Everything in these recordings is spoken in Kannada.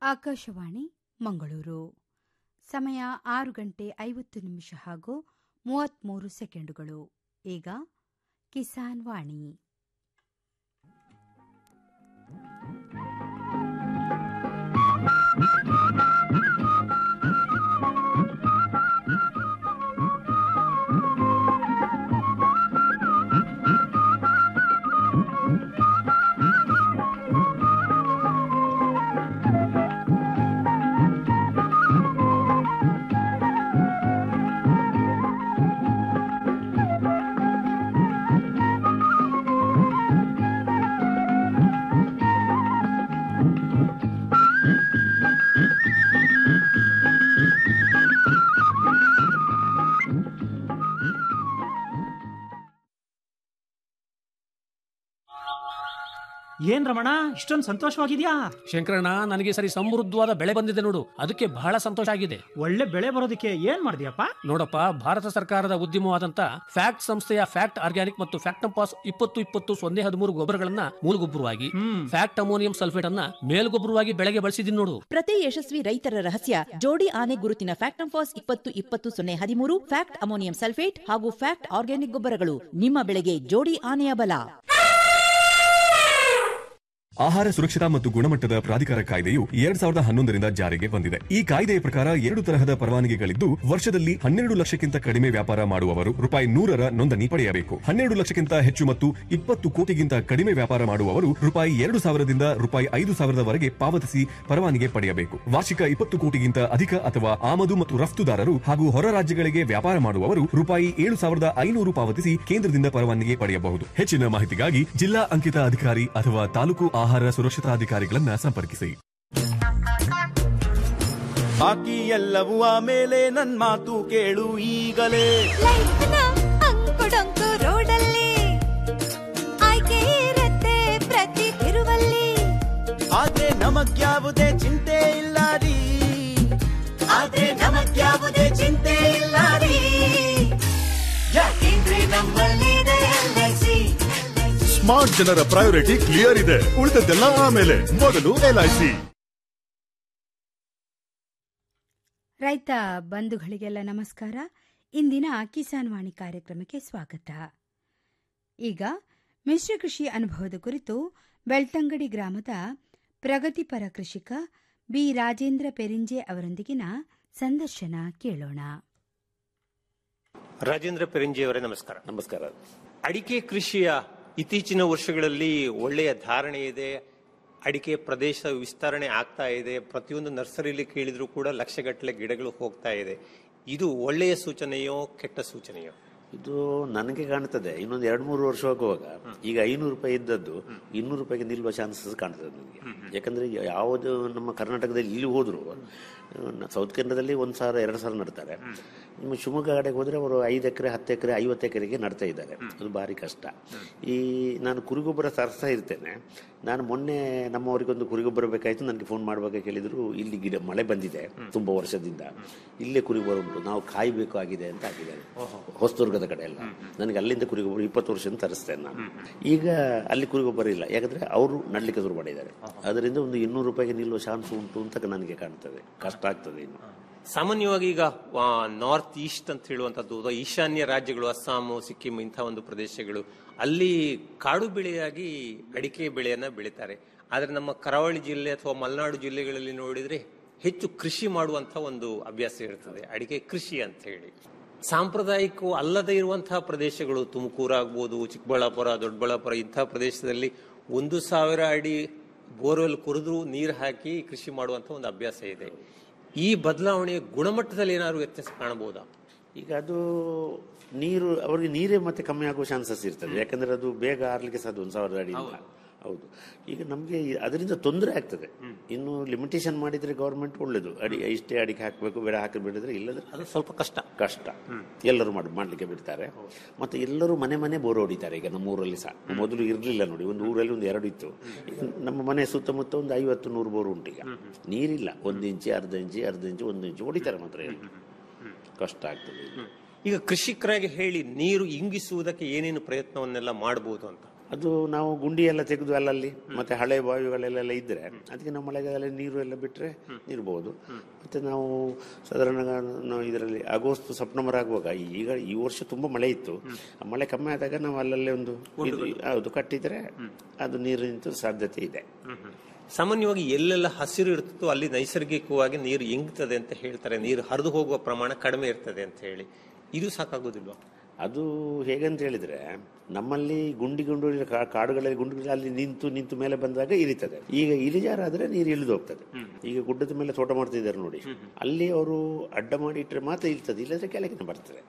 ಆಕಾಶವಾಣಿ ಮಂಗಳೂರು ಸಮಯ ಆರು ಗಂಟೆ ಐವತ್ತು ನಿಮಿಷ ಹಾಗೂ ಮೂವತ್ತ್ಮೂರು ಸೆಕೆಂಡುಗಳು ಈಗ ಕಿಸಾನ್ ವಾಣಿ ಏನ್ ರಮಣ ಇಷ್ಟೊಂದು ಸಂತೋಷವಾಗಿದ್ಯಾ ಶಂಕರಣ್ಣ ನನಗೆ ಈ ಸರಿ ಸಮೃದ್ಧವಾದ ಬೆಳೆ ಬಂದಿದೆ ನೋಡು ಅದಕ್ಕೆ ಬಹಳ ಸಂತೋಷ ಆಗಿದೆ ಒಳ್ಳೆ ಬೆಳೆ ಬರೋದಕ್ಕೆ ಏನ್ ಮಾಡಿದ್ಯಪ್ಪ ನೋಡಪ್ಪ ಭಾರತ ಸರ್ಕಾರದ ಉದ್ಯಮವಾದಂತ ಫ್ಯಾಕ್ಟ್ ಸಂಸ್ಥೆಯ ಫ್ಯಾಕ್ಟ್ ಆರ್ಗ್ಯಾನಿಕ್ ಮತ್ತು ಫ್ಯಾಕ್ಟಂಪಾಸ್ ಇಪ್ಪತ್ತು ಇಪ್ಪತ್ತು ಸೊನ್ನೆ ಹದಿಮೂರು ಗೊಬ್ಬರಗಳನ್ನ ಮೂಲಗೊಬ್ಬರವಾಗಿ ಹ್ಮ್ ಫ್ಯಾಕ್ಟ್ ಅಮೋನಿಯಂ ಸಲ್ಫೇಟ್ ಅನ್ನ ಮೇಲ್ಗೊಬ್ಬರವಾಗಿ ಬೆಳೆಗೆ ಬಳಸಿದೀನಿ ನೋಡು ಪ್ರತಿ ಯಶಸ್ವಿ ರೈತರ ರಹಸ್ಯ ಜೋಡಿ ಆನೆ ಗುರುತಿನ ಫ್ಯಾಕ್ಟಂಫಾಸ್ ಇಪ್ಪತ್ತು ಇಪ್ಪತ್ತು ಸೊನ್ನೆ ಹದಿಮೂರು ಫ್ಯಾಕ್ಟ್ ಅಮೋನಿಯಂ ಸಲ್ಫೇಟ್ ಹಾಗೂ ಫ್ಯಾಕ್ಟ್ ಆರ್ಗ್ಯಾನಿಕ್ ಗೊಬ್ಬರಗಳು ನಿಮ್ಮ ಬೆಳೆಗೆ ಜೋಡಿ ಆನೆಯ ಬಲ ಆಹಾರ ಸುರಕ್ಷತಾ ಮತ್ತು ಗುಣಮಟ್ಟದ ಪ್ರಾಧಿಕಾರ ಕಾಯ್ದೆಯು ಎರಡ್ ಸಾವಿರದ ಹನ್ನೊಂದರಿಂದ ಜಾರಿಗೆ ಬಂದಿದೆ ಈ ಕಾಯ್ದೆಯ ಪ್ರಕಾರ ಎರಡು ತರಹದ ಪರವಾನಗಿಗಳಿದ್ದು ವರ್ಷದಲ್ಲಿ ಹನ್ನೆರಡು ಲಕ್ಷಕ್ಕಿಂತ ಕಡಿಮೆ ವ್ಯಾಪಾರ ಮಾಡುವವರು ರೂಪಾಯಿ ನೂರರ ನೋಂದಣಿ ಪಡೆಯಬೇಕು ಹನ್ನೆರಡು ಲಕ್ಷಕ್ಕಿಂತ ಹೆಚ್ಚು ಮತ್ತು ಇಪ್ಪತ್ತು ಕೋಟಿಗಿಂತ ಕಡಿಮೆ ವ್ಯಾಪಾರ ಮಾಡುವವರು ರೂಪಾಯಿ ಎರಡು ಸಾವಿರದಿಂದ ರೂಪಾಯಿ ಐದು ಸಾವಿರದವರೆಗೆ ಪಾವತಿಸಿ ಪರವಾನಗಿ ಪಡೆಯಬೇಕು ವಾರ್ಷಿಕ ಇಪ್ಪತ್ತು ಕೋಟಿಗಿಂತ ಅಧಿಕ ಅಥವಾ ಆಮದು ಮತ್ತು ರಫ್ತುದಾರರು ಹಾಗೂ ಹೊರ ರಾಜ್ಯಗಳಿಗೆ ವ್ಯಾಪಾರ ಮಾಡುವವರು ರೂಪಾಯಿ ಏಳು ಸಾವಿರದ ಐನೂರು ಪಾವತಿಸಿ ಕೇಂದ್ರದಿಂದ ಪರವಾನಗಿ ಪಡೆಯಬಹುದು ಹೆಚ್ಚಿನ ಮಾಹಿತಿಗಾಗಿ ಜಿಲ್ಲಾ ಅಂಕಿತ ಅಧಿಕಾರಿ ಅಥವಾ ತಾಲೂಕು ಆಹಾರ ಸುರಕ್ಷತಾಧಿಕಾರಿಗಳನ್ನ ಸಂಪರ್ಕಿಸಿ ಬಾಕಿ ಎಲ್ಲವೂ ಆಮೇಲೆ ನನ್ ಮಾತು ಕೇಳು ಈಗಲೇ ಲೈಫ್ನ ಅಂಕುಡೊಂಕು ರೋಡಲ್ಲಿ ಆಯ್ಕೆ ಇರತ್ತೆ ಪ್ರತಿ ತಿರುವಲ್ಲಿ ಆದ್ರೆ ನಮಗ್ಯಾವುದೇ ಚಿಂತೆ ಇಲ್ಲ ರೀ ಆದ್ರೆ ನಮಗ್ಯಾವುದೇ ಚಿಂತೆ ಇಲ್ಲ ರೀ ಯಾಕೆಂದ್ರೆ ನಮ್ಮಲ್ಲಿದೆ LIC. ಸ್ಮಾರ್ಟ್ ಜನರ ಪ್ರಯಾರಿಟಿ ಕ್ಲಿಯರ್ ಇದೆ ಉಳಿದದ್ದೆಲ್ಲ ಆಮೇಲೆ ಮೊದಲು ಎಲ್ಐಸಿ ರೈತ ಬಂಧುಗಳಿಗೆಲ್ಲ ನಮಸ್ಕಾರ ಇಂದಿನ ಕಿಸಾನ್ ವಾಣಿ ಕಾರ್ಯಕ್ರಮಕ್ಕೆ ಸ್ವಾಗತ ಈಗ ಮಿಶ್ರ ಕೃಷಿ ಅನುಭವದ ಕುರಿತು ಬೆಳ್ತಂಗಡಿ ಗ್ರಾಮದ ಪ್ರಗತಿಪರ ಕೃಷಿಕ ಬಿ ರಾಜೇಂದ್ರ ಪೆರಿಂಜೆ ಅವರೊಂದಿಗಿನ ಸಂದರ್ಶನ ಕೇಳೋಣ ರಾಜೇಂದ್ರ ಪೆರಂಜಿ ಅವರೇ ನಮಸ್ಕಾರ ನಮಸ್ಕಾರ ಅಡಿಕೆ ಕೃಷಿಯ ಇತ್ತೀಚಿನ ವರ್ಷಗಳಲ್ಲಿ ಒಳ್ಳೆಯ ಧಾರಣೆ ಇದೆ ಅಡಿಕೆ ಪ್ರದೇಶ ವಿಸ್ತರಣೆ ಆಗ್ತಾ ಇದೆ ಪ್ರತಿಯೊಂದು ನರ್ಸರಿಲಿ ಕೇಳಿದ್ರು ಕೂಡ ಲಕ್ಷಗಟ್ಟಲೆ ಗಿಡಗಳು ಹೋಗ್ತಾ ಇದೆ ಇದು ಒಳ್ಳೆಯ ಸೂಚನೆಯೋ ಕೆಟ್ಟ ಸೂಚನೆಯೋ ಇದು ನನಗೆ ಕಾಣ್ತದೆ ಇನ್ನೊಂದು ಎರಡು ಮೂರು ವರ್ಷ ಹೋಗುವಾಗ ಈಗ ಐನೂರು ರೂಪಾಯಿ ಇದ್ದದ್ದು ಇನ್ನೂರು ರೂಪಾಯಿಗೆ ನಿಲ್ಲುವ ಚಾನ್ಸಸ್ ಕಾಣ್ತದೆ ನನಗೆ ಯಾಕಂದ್ರೆ ಯಾವುದು ನಮ್ಮ ಕರ್ನಾಟಕದಲ್ಲಿ ಇಲ್ಲಿ ಹೋದ್ರು ಸೌತ್ ಕನ್ನಡದಲ್ಲಿ ಒಂದು ಸಾವಿರ ಎರಡು ಸಾವಿರ ನಡ್ತಾರೆ ನಿಮ್ಮ ಶಿವಮೊಗ್ಗ ಕಡೆಗೆ ಹೋದ್ರೆ ಅವರು ಐದು ಎಕರೆ ಹತ್ತು ಎಕರೆ ಐವತ್ತು ಎಕರೆಗೆ ನಡ್ತಾ ಇದ್ದಾರೆ ಅದು ಭಾರಿ ಕಷ್ಟ ಈ ನಾನು ಕುರಿಗೊಬ್ಬರ ತರಿಸ್ತಾ ಇರ್ತೇನೆ ನಾನು ಮೊನ್ನೆ ನಮ್ಮವರಿಗೊಂದು ಕುರಿಗೊಬ್ಬರ ಬೇಕಾಯ್ತು ನನಗೆ ಫೋನ್ ಮಾಡುವಾಗ ಕೇಳಿದ್ರು ಇಲ್ಲಿ ಗಿಡ ಮಳೆ ಬಂದಿದೆ ತುಂಬಾ ವರ್ಷದಿಂದ ಇಲ್ಲೇ ಕುರಿಗೊಬ್ಬರ ಉಂಟು ನಾವು ಕಾಯ್ಬೇಕು ಆಗಿದೆ ಅಂತ ಹಾಕಿದ್ದಾರೆ ಹೊಸದುರ್ಗದ ಕಡೆ ಎಲ್ಲ ನನಗೆ ಅಲ್ಲಿಂದ ಕುರಿಗೊಬ್ಬರ ಇಪ್ಪತ್ತು ವರ್ಷದಿಂದ ತರಿಸ್ತೇನೆ ನಾನು ಈಗ ಅಲ್ಲಿ ಕುರಿಗೊಬ್ಬರ ಇಲ್ಲ ಯಾಕಂದ್ರೆ ಅವರು ನಡ್ಲಿಕ್ಕೆ ಶುರು ಮಾಡಿದ್ದಾರೆ ಅದರಿಂದ ಒಂದು ಇನ್ನೂರು ರೂಪಾಯಿಗೆ ನಿಲ್ಲುವ ಚಾನ್ಸ್ ಉಂಟು ಅಂತ ನನಗೆ ಕಾಣ್ತದೆ ಕಷ್ಟ ಆಗ್ತದೆ ಇನ್ನು ಸಾಮಾನ್ಯವಾಗಿ ಈಗ ನಾರ್ತ್ ಈಸ್ಟ್ ಅಂತ ಹೇಳುವಂತದ್ದು ಅಥವಾ ಈಶಾನ್ಯ ರಾಜ್ಯಗಳು ಅಸ್ಸಾಮು ಸಿಕ್ಕಿಂ ಇಂಥ ಒಂದು ಪ್ರದೇಶಗಳು ಅಲ್ಲಿ ಕಾಡು ಬೆಳೆಯಾಗಿ ಅಡಿಕೆ ಬೆಳೆಯನ್ನ ಬೆಳೀತಾರೆ ಆದ್ರೆ ನಮ್ಮ ಕರಾವಳಿ ಜಿಲ್ಲೆ ಅಥವಾ ಮಲೆನಾಡು ಜಿಲ್ಲೆಗಳಲ್ಲಿ ನೋಡಿದ್ರೆ ಹೆಚ್ಚು ಕೃಷಿ ಮಾಡುವಂತ ಒಂದು ಅಭ್ಯಾಸ ಇರ್ತದೆ ಅಡಿಕೆ ಕೃಷಿ ಅಂತ ಹೇಳಿ ಸಾಂಪ್ರದಾಯಿಕ ಅಲ್ಲದೆ ಇರುವಂತಹ ಪ್ರದೇಶಗಳು ತುಮಕೂರು ಆಗ್ಬೋದು ಚಿಕ್ಕಬಳ್ಳಾಪುರ ದೊಡ್ಡಬಳ್ಳಾಪುರ ಇಂತಹ ಪ್ರದೇಶದಲ್ಲಿ ಒಂದು ಸಾವಿರ ಅಡಿ ಬೋರ್ವೆಲ್ ಕುರಿದು ನೀರು ಹಾಕಿ ಕೃಷಿ ಮಾಡುವಂತ ಒಂದು ಅಭ್ಯಾಸ ಇದೆ ಈ ಬದಲಾವಣೆಯ ಗುಣಮಟ್ಟದಲ್ಲಿ ಏನಾದ್ರು ವ್ಯತ್ಯಾಸ ಕಾಣಬಹುದಾ ಈಗ ಅದು ನೀರು ಅವರಿಗೆ ನೀರೇ ಮತ್ತೆ ಕಮ್ಮಿ ಆಗುವ ಚಾನ್ಸಸ್ ಇರ್ತದೆ ಯಾಕಂದ್ರೆ ಅದು ಬೇಗ ಆರ್ಲಿಕ್ಕೆ ಸಾಧ್ಯ ಒಂದು ಸಾವಿರದ ಅಡಿಯಿಂದ ಹೌದು ಈಗ ನಮಗೆ ಅದರಿಂದ ತೊಂದರೆ ಆಗ್ತದೆ ಇನ್ನು ಲಿಮಿಟೇಷನ್ ಮಾಡಿದ್ರೆ ಗವರ್ಮೆಂಟ್ ಒಳ್ಳೇದು ಅಡಿ ಇಷ್ಟೇ ಅಡಿಕೆ ಹಾಕಬೇಕು ಬೇರೆ ಹಾಕಿ ಬಿಡಿದ್ರೆ ಇಲ್ಲದ್ರೆ ಅದು ಸ್ವಲ್ಪ ಕಷ್ಟ ಕಷ್ಟ ಎಲ್ಲರೂ ಮಾಡಿ ಮಾಡ್ಲಿಕ್ಕೆ ಬಿಡ್ತಾರೆ ಮತ್ತೆ ಎಲ್ಲರೂ ಮನೆ ಮನೆ ಬೋರ್ ಹೊಡಿತಾರೆ ಈಗ ನಮ್ಮ ಊರಲ್ಲಿ ಸಹ ಮೊದಲು ಇರಲಿಲ್ಲ ನೋಡಿ ಒಂದು ಊರಲ್ಲಿ ಒಂದು ಎರಡು ಇತ್ತು ಈಗ ನಮ್ಮ ಮನೆ ಸುತ್ತಮುತ್ತ ಒಂದು ಐವತ್ತು ನೂರು ಬೋರ್ ಉಂಟು ಈಗ ನೀರಿಲ್ಲ ಒಂದು ಇಂಚಿ ಅರ್ಧ ಇಂಚಿ ಅರ್ಧ ಇಂಚಿ ಒಂದು ಇಂಚಿ ಹೊಡಿತಾರೆ ಮಾತ್ರ ಎಲ್ಲ. ಕಷ್ಟ ಆಗ್ತದೆ ಈಗ ಕೃಷಿಕರಾಗಿ ಹೇಳಿ ನೀರು ಇಂಗಿಸುವುದಕ್ಕೆ ಏನೇನು ಪ್ರಯತ್ನವನ್ನೆಲ್ಲ ಮಾಡಬಹುದು ಅಂತ ಅದು ನಾವು ಗುಂಡಿ ಎಲ್ಲ ತೆಗೆದು ಅಲ್ಲಲ್ಲಿ ಮತ್ತೆ ಹಳೆ ಬಾವಿಗಳೆಲ್ಲ ಇದ್ರೆ ಅದಕ್ಕೆ ನಾವು ಮಳೆಗಾಲ ನೀರು ಎಲ್ಲ ಬಿಟ್ಟರೆ ಇರ್ಬೋದು ಮತ್ತೆ ನಾವು ಸಾಧಾರಣ ನಾವು ಇದರಲ್ಲಿ ಆಗಸ್ಟ್ ಸೆಪ್ಟೆಂಬರ್ ಆಗುವಾಗ ಈಗ ಈ ವರ್ಷ ತುಂಬಾ ಮಳೆ ಇತ್ತು ಆ ಮಳೆ ಕಮ್ಮಿ ಆದಾಗ ನಾವು ಅಲ್ಲಲ್ಲೇ ಒಂದು ಇದು ಹೌದು ಕಟ್ಟಿದ್ರೆ ಅದು ನೀರು ನಿಂತು ಸಾಧ್ಯತೆ ಇದೆ ಸಾಮಾನ್ಯವಾಗಿ ಎಲ್ಲೆಲ್ಲ ಹಸಿರು ಇರ್ತದೋ ಅಲ್ಲಿ ನೈಸರ್ಗಿಕವಾಗಿ ನೀರು ಇಂಗ್ತದೆ ಅಂತ ಹೇಳ್ತಾರೆ ನೀರು ಹರಿದು ಹೋಗುವ ಪ್ರಮಾಣ ಕಡಿಮೆ ಇರ್ತದೆ ಅಂತ ಹೇಳಿ ಇದು ಸಾಕಾಗೋದಿಲ್ವಾ ಅದು ಹೇಗಂತ ಹೇಳಿದ್ರೆ ನಮ್ಮಲ್ಲಿ ಗುಂಡಿ ಗುಂಡು ಕಾ- ಕಾಡುಗಳಲ್ಲಿ ಗುಂಡು ಅಲ್ಲಿ ನಿಂತು ನಿಂತು ಮೇಲೆ ಬಂದಾಗ ಇರಿತದೆ ಈಗ ಇಳಿಜಾರಾದ್ರೆ ನೀರು ಇಳಿದು ಹೋಗ್ತದೆ ಈಗ ಗುಡ್ಡದ ಮೇಲೆ ತೋಟ ಮಾಡ್ತಿದ್ದಾರೆ ನೋಡಿ ಅಲ್ಲಿ ಅವರು ಅಡ್ಡ ಮಾಡಿ ಇಟ್ಟರೆ ಮಾತ್ರ ಇರ್ತದೆ ಇಲ್ಲದ್ರೆ ಕೆಳಗೆ ಬರ್ತದೆ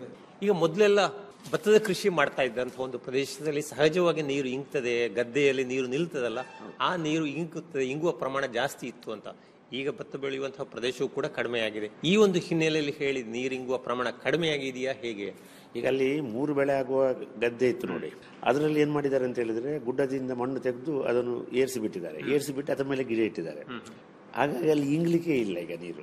ಈಗ ಮೊದಲೆಲ್ಲ ಭತ್ತದ ಕೃಷಿ ಮಾಡ್ತಾ ಇದ್ದಂತ ಒಂದು ಪ್ರದೇಶದಲ್ಲಿ ಸಹಜವಾಗಿ ನೀರು ಇಂಗ್ತದೆ ಗದ್ದೆಯಲ್ಲಿ ನೀರು ನಿಲ್ತದಲ್ಲ ಆ ನೀರು ಇಂಗುತ್ತದೆ ಇಂಗುವ ಪ್ರಮಾಣ ಜಾಸ್ತಿ ಇತ್ತು ಅಂತ ಈಗ ಭತ್ತ ಬೆಳೆಯುವಂತಹ ಪ್ರದೇಶವೂ ಕೂಡ ಕಡಿಮೆ ಆಗಿದೆ ಈ ಒಂದು ಹಿನ್ನೆಲೆಯಲ್ಲಿ ಹೇಳಿ ನೀರು ಇಂಗುವ ಪ್ರಮಾಣ ಕಡಿಮೆ ಆಗಿದೆಯಾ ಹೇಗೆ ಈಗ ಅಲ್ಲಿ ಮೂರು ಬೆಳೆ ಆಗುವ ಗದ್ದೆ ಇತ್ತು ನೋಡಿ ಅದರಲ್ಲಿ ಏನ್ ಮಾಡಿದ್ದಾರೆ ಅಂತ ಹೇಳಿದ್ರೆ ಗುಡ್ಡದಿಂದ ಮಣ್ಣು ತೆಗೆದು ಅದನ್ನು ಏರಿಸಿ ಬಿಟ್ಟಿದ್ದಾರೆ ಏರಿಸಿ ಬಿಟ್ಟು ಅದರ ಮೇಲೆ ಗಿಡ ಇಟ್ಟಿದ್ದಾರೆ ಹಾಗಾಗಿ ಅಲ್ಲಿ ಇಂಗ್ಲಿಕ್ಕೆ ಇಲ್ಲ ಈಗ ನೀರು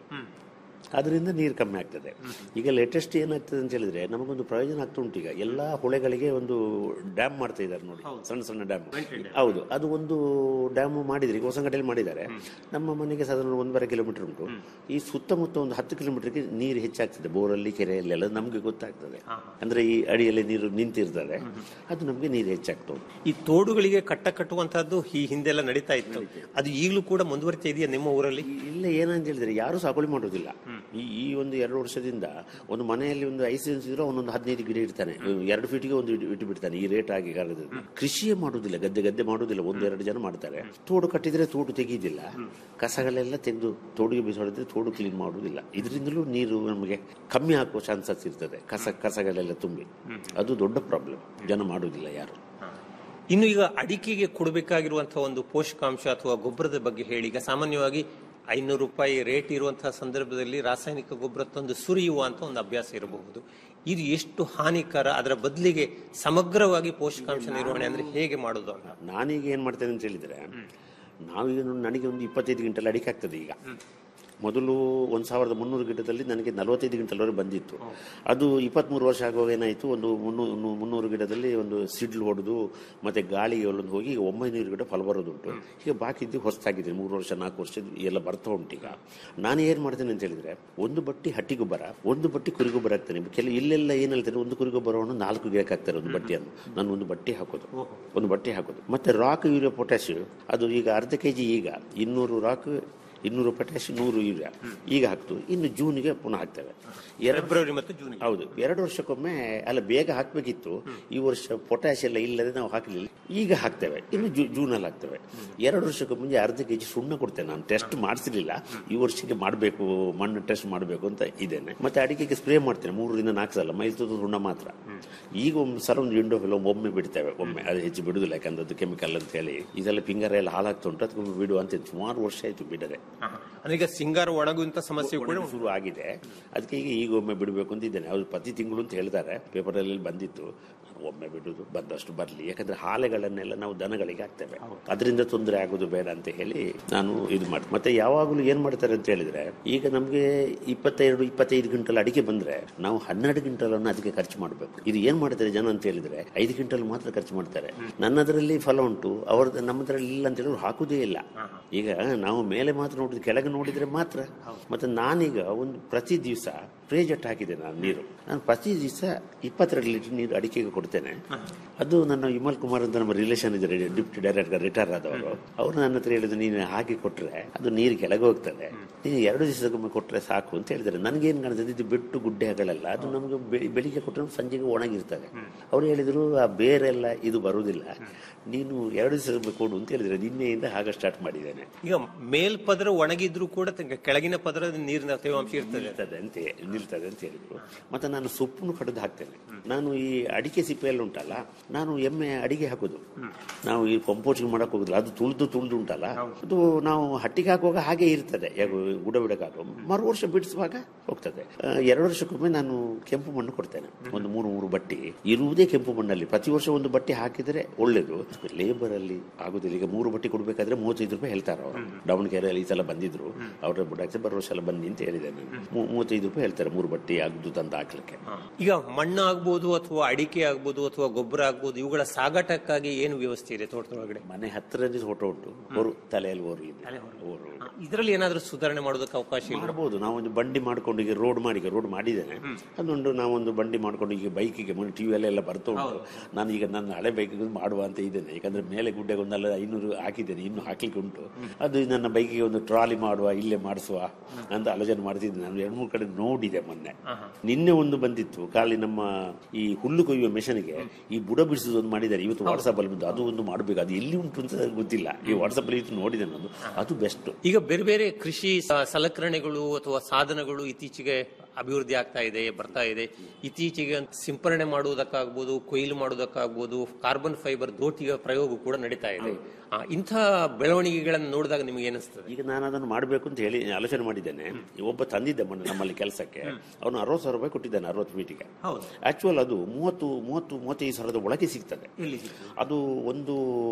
ಅದರಿಂದ ನೀರು ಕಮ್ಮಿ ಆಗ್ತದೆ ಈಗ ಲೇಟೆಸ್ಟ್ ಏನಾಗ್ತದೆ ಅಂತ ಹೇಳಿದ್ರೆ ನಮಗೊಂದು ಪ್ರಯೋಜನ ಆಗ್ತಾ ಉಂಟು ಈಗ ಎಲ್ಲಾ ಹೊಳೆಗಳಿಗೆ ಒಂದು ಡ್ಯಾಮ್ ಮಾಡ್ತಾ ಇದ್ದಾರೆ ನೋಡಿ ಸಣ್ಣ ಸಣ್ಣ ಡ್ಯಾಮ್ ಹೌದು ಅದು ಒಂದು ಡ್ಯಾಮ್ ಮಾಡಿದ್ರೆ ಈಗ ಹೊಸಂಗಡೆಯಲ್ಲಿ ಮಾಡಿದ್ದಾರೆ ನಮ್ಮ ಮನೆಗೆ ಸಾಧಾರಣ ಒಂದೂವರೆ ಕಿಲೋಮೀಟರ್ ಉಂಟು ಈ ಸುತ್ತಮುತ್ತ ಒಂದು ಹತ್ತು ಕಿಲೋಮೀಟರ್ಗೆ ನೀರು ಹೆಚ್ಚಾಗ್ತದೆ ಬೋರಲ್ಲಿ ಕೆರೆಯಲ್ಲಿ ಎಲ್ಲ ನಮಗೆ ಗೊತ್ತಾಗ್ತದೆ ಅಂದ್ರೆ ಈ ಅಡಿಯಲ್ಲಿ ನೀರು ನಿಂತಿರ್ತದೆ ಅದು ನಮಗೆ ನೀರು ಹೆಚ್ಚಾಗ್ತಾ ಉಂಟು ಈ ತೋಡುಗಳಿಗೆ ಕಟ್ಟ ಕಟ್ಟುವಂತಹದ್ದು ಈ ಹಿಂದೆಲ್ಲ ನಡೀತಾ ಇತ್ತು ಅದು ಈಗಲೂ ಕೂಡ ಮುಂದುವರಿತಾ ಇದೆಯಾ ನಿಮ್ಮ ಊರಲ್ಲಿ ಇಲ್ಲ ಏನಂತ ಹೇಳಿದ್ರೆ ಯಾರು ಸಾಗುವಳಿ ಮಾಡೋದಿಲ್ಲ ಈ ಈ ಒಂದು ಎರಡು ವರ್ಷದಿಂದ ಒಂದು ಮನೆಯಲ್ಲಿ ಒಂದು ಐದು ಇದ್ರೆ ಒಂದೊಂದು ಹದಿನೈದು ಗಿಡ ಇಡ್ತಾನೆ ಎರಡು ಫೀಟ್ಗೆ ಒಂದು ಇಟ್ಟು ಇಟ್ಟು ಬಿಡ್ತಾನೆ ಈ ರೇಟ್ ಆಗಿ ಕಾರಣದಿಂದ ಕೃಷಿಯೇ ಮಾಡುದಿಲ್ಲ ಗದ್ದೆ ಗದ್ದೆ ಮಾಡುದಿಲ್ಲ ಒಂದು ಎರಡು ಜನ ಮಾಡ್ತಾರೆ ತೋಡು ಕಟ್ಟಿದ್ರೆ ತೋಡು ತೆಗೆಯುದಿಲ್ಲ ಕಸಗಳೆಲ್ಲ ತೆಗೆದು ತೋಡಿಗೆ ಬಿಸಾಡಿದ್ರೆ ತೋಡು ಕ್ಲೀನ್ ಮಾಡುವುದಿಲ್ಲ ಇದರಿಂದಲೂ ನೀರು ನಮಗೆ ಕಮ್ಮಿ ಹಾಕುವ ಚಾನ್ಸಸ್ ಇರ್ತದೆ ಕಸ ಕಸಗಳೆಲ್ಲ ತುಂಬಿ ಅದು ದೊಡ್ಡ ಪ್ರಾಬ್ಲಮ್ ಜನ ಮಾಡುವುದಿಲ್ಲ ಯಾರು ಇನ್ನು ಈಗ ಅಡಿಕೆಗೆ ಕೊಡಬೇಕಾಗಿರುವಂತಹ ಒಂದು ಪೋಷಕಾಂಶ ಅಥವಾ ಗೊಬ್ಬರದ ಬಗ್ಗೆ ಹೇಳಿ ಈಗ ಸಾಮಾನ್ಯವಾಗಿ ಐನೂರು ರೂಪಾಯಿ ರೇಟ್ ಇರುವಂತಹ ಸಂದರ್ಭದಲ್ಲಿ ರಾಸಾಯನಿಕ ಗೊಬ್ಬರ ತಂದು ಸುರಿಯುವ ಅಂತ ಒಂದು ಅಭ್ಯಾಸ ಇರಬಹುದು ಇದು ಎಷ್ಟು ಹಾನಿಕರ ಅದರ ಬದಲಿಗೆ ಸಮಗ್ರವಾಗಿ ಪೋಷಕಾಂಶ ನಿರ್ವಹಣೆ ಅಂದ್ರೆ ಹೇಗೆ ಮಾಡೋದು ಅಂತ ನಾನೀಗ ಏನ್ ಮಾಡ್ತೇನೆ ಅಂತ ಹೇಳಿದ್ರೆ ನಾವೀಗ ನೋಡಿ ನನಗೆ ಒಂದು ಇಪ್ಪತ್ತೈದು ಗಂಟಲ್ ಅಡಿಕೆ ಆಗ್ತದೆ ಈಗ ಮೊದಲು ಒಂದು ಸಾವಿರದ ಮುನ್ನೂರು ಗಿಡದಲ್ಲಿ ನನಗೆ ನಲವತ್ತೈದು ಗಂಟಲ್ವರೆಗೆ ಬಂದಿತ್ತು ಅದು ಇಪ್ಪತ್ತ್ಮೂರು ವರ್ಷ ಆಗುವಾಗ ಏನಾಯಿತು ಒಂದು ಮುನ್ನೂರು ಮುನ್ನೂರು ಗಿಡದಲ್ಲಿ ಒಂದು ಸಿಡ್ಲು ಹೊಡೆದು ಮತ್ತೆ ಗಾಳಿಗೆ ಒಂದು ಹೋಗಿ ಈಗ ಒಂಬೈನೂರು ಗಿಡ ಫಲ ಬರೋದುಂಟು ಈಗ ಬಾಕಿದ್ದು ಹೊಸದಾಗಿದೆ ಮೂರು ವರ್ಷ ನಾಲ್ಕು ವರ್ಷ ಎಲ್ಲ ಬರ್ತಾ ಉಂಟು ಈಗ ನಾನು ಏನು ಮಾಡ್ತೇನೆ ಅಂತ ಹೇಳಿದ್ರೆ ಒಂದು ಬಟ್ಟಿ ಹಟ್ಟಿ ಗೊಬ್ಬರ ಒಂದು ಬಟ್ಟಿ ಕುರಿ ಗೊಬ್ಬರ ಹಾಕ್ತೇನೆ ಕೆಲವು ಇಲ್ಲೆಲ್ಲ ಏನು ಹೇಳ್ತೇನೆ ಒಂದು ಕುರಿ ಗೊಬ್ಬರವನ್ನು ನಾಲ್ಕು ಗಿಡಕ್ಕೆ ಹಾಕ್ತಾರೆ ಒಂದು ಬಟ್ಟಿಯನ್ನು ನಾನು ಒಂದು ಬಟ್ಟಿ ಹಾಕೋದು ಒಂದು ಬಟ್ಟೆ ಹಾಕೋದು ಮತ್ತೆ ರಾಕ್ ಯೂರಿಯಾ ಪೊಟ್ಯಾಶ್ ಅದು ಈಗ ಅರ್ಧ ಕೆಜಿ ಈಗ ಇನ್ನೂರು ರಾಕ್ ಇನ್ನೂರು ಪೊಟ್ಯಾಶ್ ನೂರು ಯೂರಿಯಾ ಈಗ ಹಾಕ್ತು ಇನ್ನು ಜೂನ್ಗೆ ಪುನಃ ಹಾಕ್ತೇವೆ ಎರಡು ಫೆಬ್ರವರಿ ಮತ್ತು ಜೂನ್ ಹೌದು ಎರಡು ವರ್ಷಕ್ಕೊಮ್ಮೆ ಅಲ್ಲ ಬೇಗ ಹಾಕ್ಬೇಕಿತ್ತು ಈ ವರ್ಷ ಪೊಟ್ಯಾಶ್ ಎಲ್ಲ ಇಲ್ಲದೆ ನಾವು ಹಾಕಲಿಲ್ಲ ಈಗ ಹಾಕ್ತೇವೆ ಇನ್ನು ಜೂ ಜೂನಲ್ಲಿ ಹಾಕ್ತೇವೆ ಎರಡು ವರ್ಷಕ್ಕೆ ಮುಂಚೆ ಅರ್ಧ ಕೆಜಿ ಸುಣ್ಣ ಕೊಡ್ತೇನೆ ನಾನು ಟೆಸ್ಟ್ ಮಾಡಿಸಿರ್ಲಿಲ್ಲ ಈ ವರ್ಷಕ್ಕೆ ಮಾಡಬೇಕು ಮಣ್ಣು ಟೆಸ್ಟ್ ಮಾಡಬೇಕು ಅಂತ ಇದ್ದೇನೆ ಮತ್ತೆ ಅಡಿಕೆಗೆ ಸ್ಪ್ರೇ ಮಾಡ್ತೇನೆ ಮೂರರಿಂದ ನಾಲ್ಕು ಸಲ ಮೈಸೂರು ಸುಣ್ಣ ಮಾತ್ರ ಈಗ ಒಮ್ಮೆ ಸಲ ಒಂದು ವಿಂಡೋ ಫಿಲ್ ಒಮ್ಮೆ ಬಿಡ್ತೇವೆ ಒಮ್ಮೆ ಅದು ಹೆಚ್ಚು ಬಿಡುದಿಲ್ಲ ಯಾಕಂದ್ರೆ ಅದು ಕೆಮಿಕಲ್ ಅಂತ ಹೇಳಿ ಇದೆಲ್ಲ ಪಿಂಗರ್ ಎಲ್ಲ ಹಾಳಾಗ್ತಾ ಉಂಟು ಅದಕ್ಕೊಮ್ಮೆ ಬಿಡು ಅಂತ ಸುಮಾರು ವರ್ಷ ಆಯ್ತು ಬಿಡದೆ ಅಂದ್ರೆ ಈಗ ಸಿಂಗಾರ ಒಣಗುವಂತ ಸಮಸ್ಯೆ ಕೂಡ ಶುರು ಆಗಿದೆ ಅದಕ್ಕೆ ಈಗ ಈಗ ಒಮ್ಮೆ ಬಿಡಬೇಕು ಅಂತ ಇದ್ದೇನೆ ಅವ್ರು ಪ್ರತಿ ತಿಂಗಳು ಅಂತ ಹೇಳ್ತಾರೆ ಪೇಪರಲ್ಲಿ ಬಂದಿತ್ತು ಒಮ್ಮೆ ಬಿಡುದು ಬಂದಷ್ಟು ಬರಲಿ ಯಾಕಂದ್ರೆ ಹಾಲೆಗಳನ್ನೆಲ್ಲ ನಾವು ದನಗಳಿಗೆ ಹಾಕ್ತೇವೆ ಅದರಿಂದ ತೊಂದರೆ ಆಗೋದು ಬೇಡ ಅಂತ ಹೇಳಿ ನಾನು ಇದು ಮಾಡ್ತೀನಿ ಮತ್ತೆ ಯಾವಾಗಲೂ ಏನ್ ಮಾಡ್ತಾರೆ ಅಂತ ಹೇಳಿದ್ರೆ ಈಗ ನಮಗೆ ಇಪ್ಪತ್ತೆರಡು ಇಪ್ಪತ್ತೈದು ಕ್ವಿಂಟಲ್ ಅಡಿಕೆ ಬಂದ್ರೆ ನಾವು ಹನ್ನೆರಡು ಕ್ವಿಂಟಲ್ ಅನ್ನು ಅದಕ್ಕೆ ಖರ್ಚು ಮಾಡಬೇಕು ಇದು ಏನ್ ಮಾಡ್ತಾರೆ ಜನ ಅಂತ ಹೇಳಿದ್ರೆ ಐದು ಕ್ವಿಂಟಲ್ ಮಾತ್ರ ಖರ್ಚು ಮಾಡ್ತಾರೆ ನನ್ನದರಲ್ಲಿ ಫಲ ಉಂಟು ಅವ್ರದ್ದು ನಮ್ಮದ್ರಲ್ಲಿ ಇಲ್ಲ ಅಂತ ಹೇಳಿದ್ರು ಹಾಕುದೇ ಇಲ್ಲ ಈಗ ನಾವು ಮೇಲೆ ಮಾತ್ರ ನೋಡಿದ್ರೆ ಕೆಳಗೆ ನೋಡಿದ್ರೆ ಮಾತ್ರ ಮತ್ತೆ ನಾನೀಗ ಒಂದು ಪ್ರತಿ ದಿವಸ ಪ್ರೇಜೆಟ್ ಹಾಕಿದೆ ನಾನು ನೀರು ನಾನು ಪ್ರತಿ ದಿವಸ ಇಪ್ಪತ್ತೆರಡು ಲೀಟರ್ ನೀರು ಅಡಿಕೆಗೆ ಕೊಡ್ತೇನೆ ಅದು ನನ್ನ ವಿಮಲ್ ಕುಮಾರ್ ಅಂತ ನಮ್ಮ ರಿಲೇಷನ್ ಇದ್ದಾರೆ ಡಿಪ್ಟಿ ಡೈರೆಕ್ಟರ್ ರಿಟೈರ್ ಆದವರು ಅವರು ನನ್ನ ಹತ್ರ ಹೇಳಿದ್ರು ನೀನು ಹಾಕಿ ಕೊಟ್ರೆ ಅದು ನೀರು ಕೆಳಗೆ ಹೋಗ್ತದೆ ನೀನು ಎರಡು ದಿವಸಕ್ಕೊಮ್ಮೆ ಕೊಟ್ರೆ ಸಾಕು ಅಂತ ಹೇಳಿದ್ದಾರೆ ನನಗೇನು ಕಾಣ್ತದೆ ಇದು ಬೆಟ್ಟು ಗುಡ್ಡೆಗಳೆಲ್ಲ ಅದು ನಮಗೆ ಬೆಳಿ- ಬೆಳಿಗ್ಗೆ ಕೊಟ್ಟರೆ ಸಂಜೆಗೆ ಒಣಗಿರ್ತದೆ ಅವ್ರು ಹೇಳಿದ್ರು ಆ ಬೇರೆಲ್ಲ ಇದು ಬರುವುದಿಲ್ಲ ನೀನು ಎರಡು ದಿವಸ ಕೊಡು ಅಂತ ಹೇಳಿದ್ರೆ ನಿನ್ನೆಯಿಂದ ಹಾಗೆ ಸ್ಟಾರ್ಟ್ ಮಾಡಿದ್ದೇನೆ ಈಗ ಮೇಲ್ಪದರ ಒಣಗಿದ್ರು ಕೂಡ ತ- ಕೆಳಗಿನ ಪದರ ನೀರಿನ ತೇವಾಂಶ ಇರ್ತದೆ ನಿಲ್ತದೆ ಅಂತ ನಿಲ್ತದೆ ಅಂತ ಹೇಳಿದ್ರು ಮತ್ತೆ ನಾನು ಸೊಪ್ಪನ್ನು ಕಡಿದು ಹಾಕ್ತೇನೆ ನಾನು ಈ ಅಡಿಕೆ ಸಿಪ್ಪೆಯಲ್ಲಿ ಉಂಟಲ್ಲ ನಾನು ಎಮ್ಮೆ ಅಡಿಗೆ ಹಾಕೋದು ನಾವು ಈ ಕಂಪೋಸ್ಟಿಂಗ್ ಮಾಡಕ್ ಹೋಗುದಿಲ್ಲ ಅದು ತುಳಿದು ತುಳಿದು ಉಂಟಲ್ಲ ಅದು ನಾವು ಹಟ್ಟಿಗೆ ಹಾಕುವಾಗ ಹಾಗೆ ಇರ್ತದೆ ಯಾಕೋ ಗುಡ ಬಿಡಕ್ಕೆ ಹಾಕೋ ಮರು ವರ್ಷ ಬಿಡಿಸುವಾಗ ಹೋಗ್ತದೆ ಆ, ಎರಡು ವರ್ಷಕ್ಕೊಮ್ಮೆ ನಾನು ಕೆಂಪು ಮಣ್ಣು ಕೊಡ್ತೇನೆ ಒಂದು ಮೂರು ಮೂರು ಬಟ್ಟಿ ಇರುವುದೇ ಕೆಂಪು ಮಣ್ಣಲ್ಲಿ ಪ್ರತಿ ವರ್ಷ ಒಂದು ಬಟ್ಟಿ ಹಾಕಿದ್ರೆ ಒಳ್ಳೇದು ಲೇಬರ್ ಅಲ್ಲಿ ಆಗುದಿಲ್ಲ ಈಗ ಮೂರು ಬಟ್ಟಿ ಕೊಡ್ಬೇಕಾದ್ರೆ ಮೂವತ್ತೈದು ರೂಪಾಯಿ ಹೇಳ್ತಾರೆ ಅವರು ದಾವಣಗೆರೆಯಲ್ಲಿ ಈ ಸಲ ಬಂದಿದ್ರು ಅವರ ಬುಡಾಕ್ಸಿ ಬರೋ ವರ್ಷ ಎಲ್ಲ ಬನ್ನಿ ಅಂತ ಹೇಳಿದೆ ನಾನು ಮೂ- ಮೂವತ್ತೈದು ರೂಪಾಯಿ ಹೇಳ್ತಾರೆ ಹೇಳ್ತಾರೆ ಮೂರು ಬಟ್ಟಿ ಆಗ್ದು ತಂದು ಹಾಕ್ಲಿಕ್ಕೆ ಈಗ ಮಣ್ಣು ಆಗ್ಬೋದು ಅಥವಾ ಅಡಿಕೆ ಆಗ್ಬೋದು ಅಥವಾ ಗೊಬ್ಬರ ಆಗ್ಬೋದು ಇವುಗಳ ಸಾಗಾಟಕ್ಕಾಗಿ ಏನು ವ್ಯವಸ್ಥೆ ಇದೆ ತೋಟದೊಳಗಡೆ ಮನೆ ಹತ್ತಿರದಲ್ಲಿ ಫೋಟೋ ಉಂಟು ಹೊರು ತಲೆಯಲ್ಲಿ ಹೊರು ಇದೆ ಹೊರು ಇದರಲ್ಲಿ ಏನಾದ್ರೂ ಸುಧಾರಣೆ ಮಾಡೋದಕ್ಕೆ ಅವಕಾಶ ಇಲ್ಲ ಮಾಡ್ಬೋದು ನಾವೊಂದು ಬಂಡಿ ಮಾಡ್ಕೊಂಡು ಈಗ ರೋಡ್ ಮಾಡಿ ಈಗ ರೋಡ್ ಮಾಡಿದ್ದೇನೆ ಅದೊಂದು ನಾವೊಂದು ಬಂಡಿ ಮಾಡ್ಕೊಂಡು ಈಗ ಬೈಕಿಗೆ ಮೊನ್ನೆ ಟಿವಿ ಎಲ್ಲ ಬರ್ತಾ ಉಂಟು ನಾನು ಈಗ ನನ್ನ ಹಳೆ ಬೈಕಿಗೆ ಮಾಡುವ ಅಂತ ಇದ್ದೇನೆ ಯಾಕಂದ್ರೆ ಮೇಲೆ ಗುಡ್ಡೆಗೆ ಒಂದಲ್ಲ ಐನೂರು ಹಾಕಿದ್ದೇನೆ ಇನ್ನು ಹಾಕ್ಲಿಕ್ಕೆ ಉಂಟು ಅದು ನನ್ನ ಬೈಕಿಗೆ ಒಂದು ಟ್ರಾಲಿ ಮಾಡುವ ಇಲ್ಲೇ ಮಾಡಿಸುವ ಅಂತ ಆಲೋಚನೆ ಮಾಡ್ತಿದ್ದೆ ನಾನು ಎರಡು ಮೂರು ಕಡೆ ನೋಡಿದೆ ಮೊನ್ನೆ ನಿನ್ನೆ ಒಂದು ಬಂದಿತ್ತು ಖಾಲಿ ನಮ್ಮ ಈ ಹುಲ್ಲು ಕೊಯ್ಯುವ ಮೆಷನ್ಗೆ ಈ ಬುಡ ಬಿಡಿಸೋದು ಒಂದು ಮಾಡಿದ್ದಾರೆ ಇವತ್ತು ವಾಟ್ಸಪ್ ಅಲ್ಲಿ ಬಂದು ಅದು ಒಂದು ಮಾಡಬೇಕು ಅದು ಎಲ್ಲಿ ಉಂಟು ಅಂತ ಗೊತ್ತಿಲ್ಲ ಈ ವಾಟ್ಸಪ್ ಅಲ್ಲಿ ಇವತ್ತು ನೋಡಿದೆ ನಾನು ಅದು ಬೆಸ್ಟ್ ಈಗ ಬೇರೆ ಬೇರೆ ಕೃಷಿ ಸ- ಸಲಕರಣೆಗಳು ಅಥವಾ ಸಾಧನಗಳು ಇತ್ತೀಚೆಗೆ ಅಭಿವೃದ್ಧಿ ಆಗ್ತಾ ಇದೆ ಬರ್ತಾ ಇದೆ ಇತ್ತೀಚೆಗೆ ಸಿಂಪರಣೆ ಮಾಡುವುದಕ್ಕಾಗ್ಬೋದು ಕೊಯ್ಲು ಮಾಡುವುದಕ್ಕಾಗ್ಬೋದು ಕಾರ್ಬನ್ ಫೈಬರ್ ದೋಟಿಯ ಪ್ರಯೋಗ ಕೂಡ ನಡೀತಾ ಇದೆ ಆ, ಇಂಥ ಬೆಳವಣಿಗೆಗಳನ್ನು ನೋಡಿದಾಗ ನಿಮಗೆ ಏನಿಸ್ತದೆ ಈಗ ನಾನು ಅದನ್ನು ಮಾಡಬೇಕು ಅಂತ ಹೇಳಿ ಆಲೋಚನೆ ಮಾಡಿದ್ದೇನೆ ಒಬ್ಬ ತಂದಿದ್ದೆ ಮೊನ್ನೆ ನಮ್ಮಲ್ಲಿ ಕೆಲಸಕ್ಕೆ ಅವನು ಅರವತ್ತು ಸಾವಿರ ರೂಪಾಯಿ ಕೊಟ್ಟಿದ್ದಾನೆ ಅರವತ್ತು ಫೀಟಿಗೆ ಆಕ್ಚುಯಲ್ ಅದು ಮೂವತ್ತು ಮೂವತ್ತು ಮೂವತ್ತೈದು ಸಾವಿರದ ಒಳಗೆ ಸಿಗ್ತದೆ ಎಲ್ಲಿ ಅದು ಒಂದು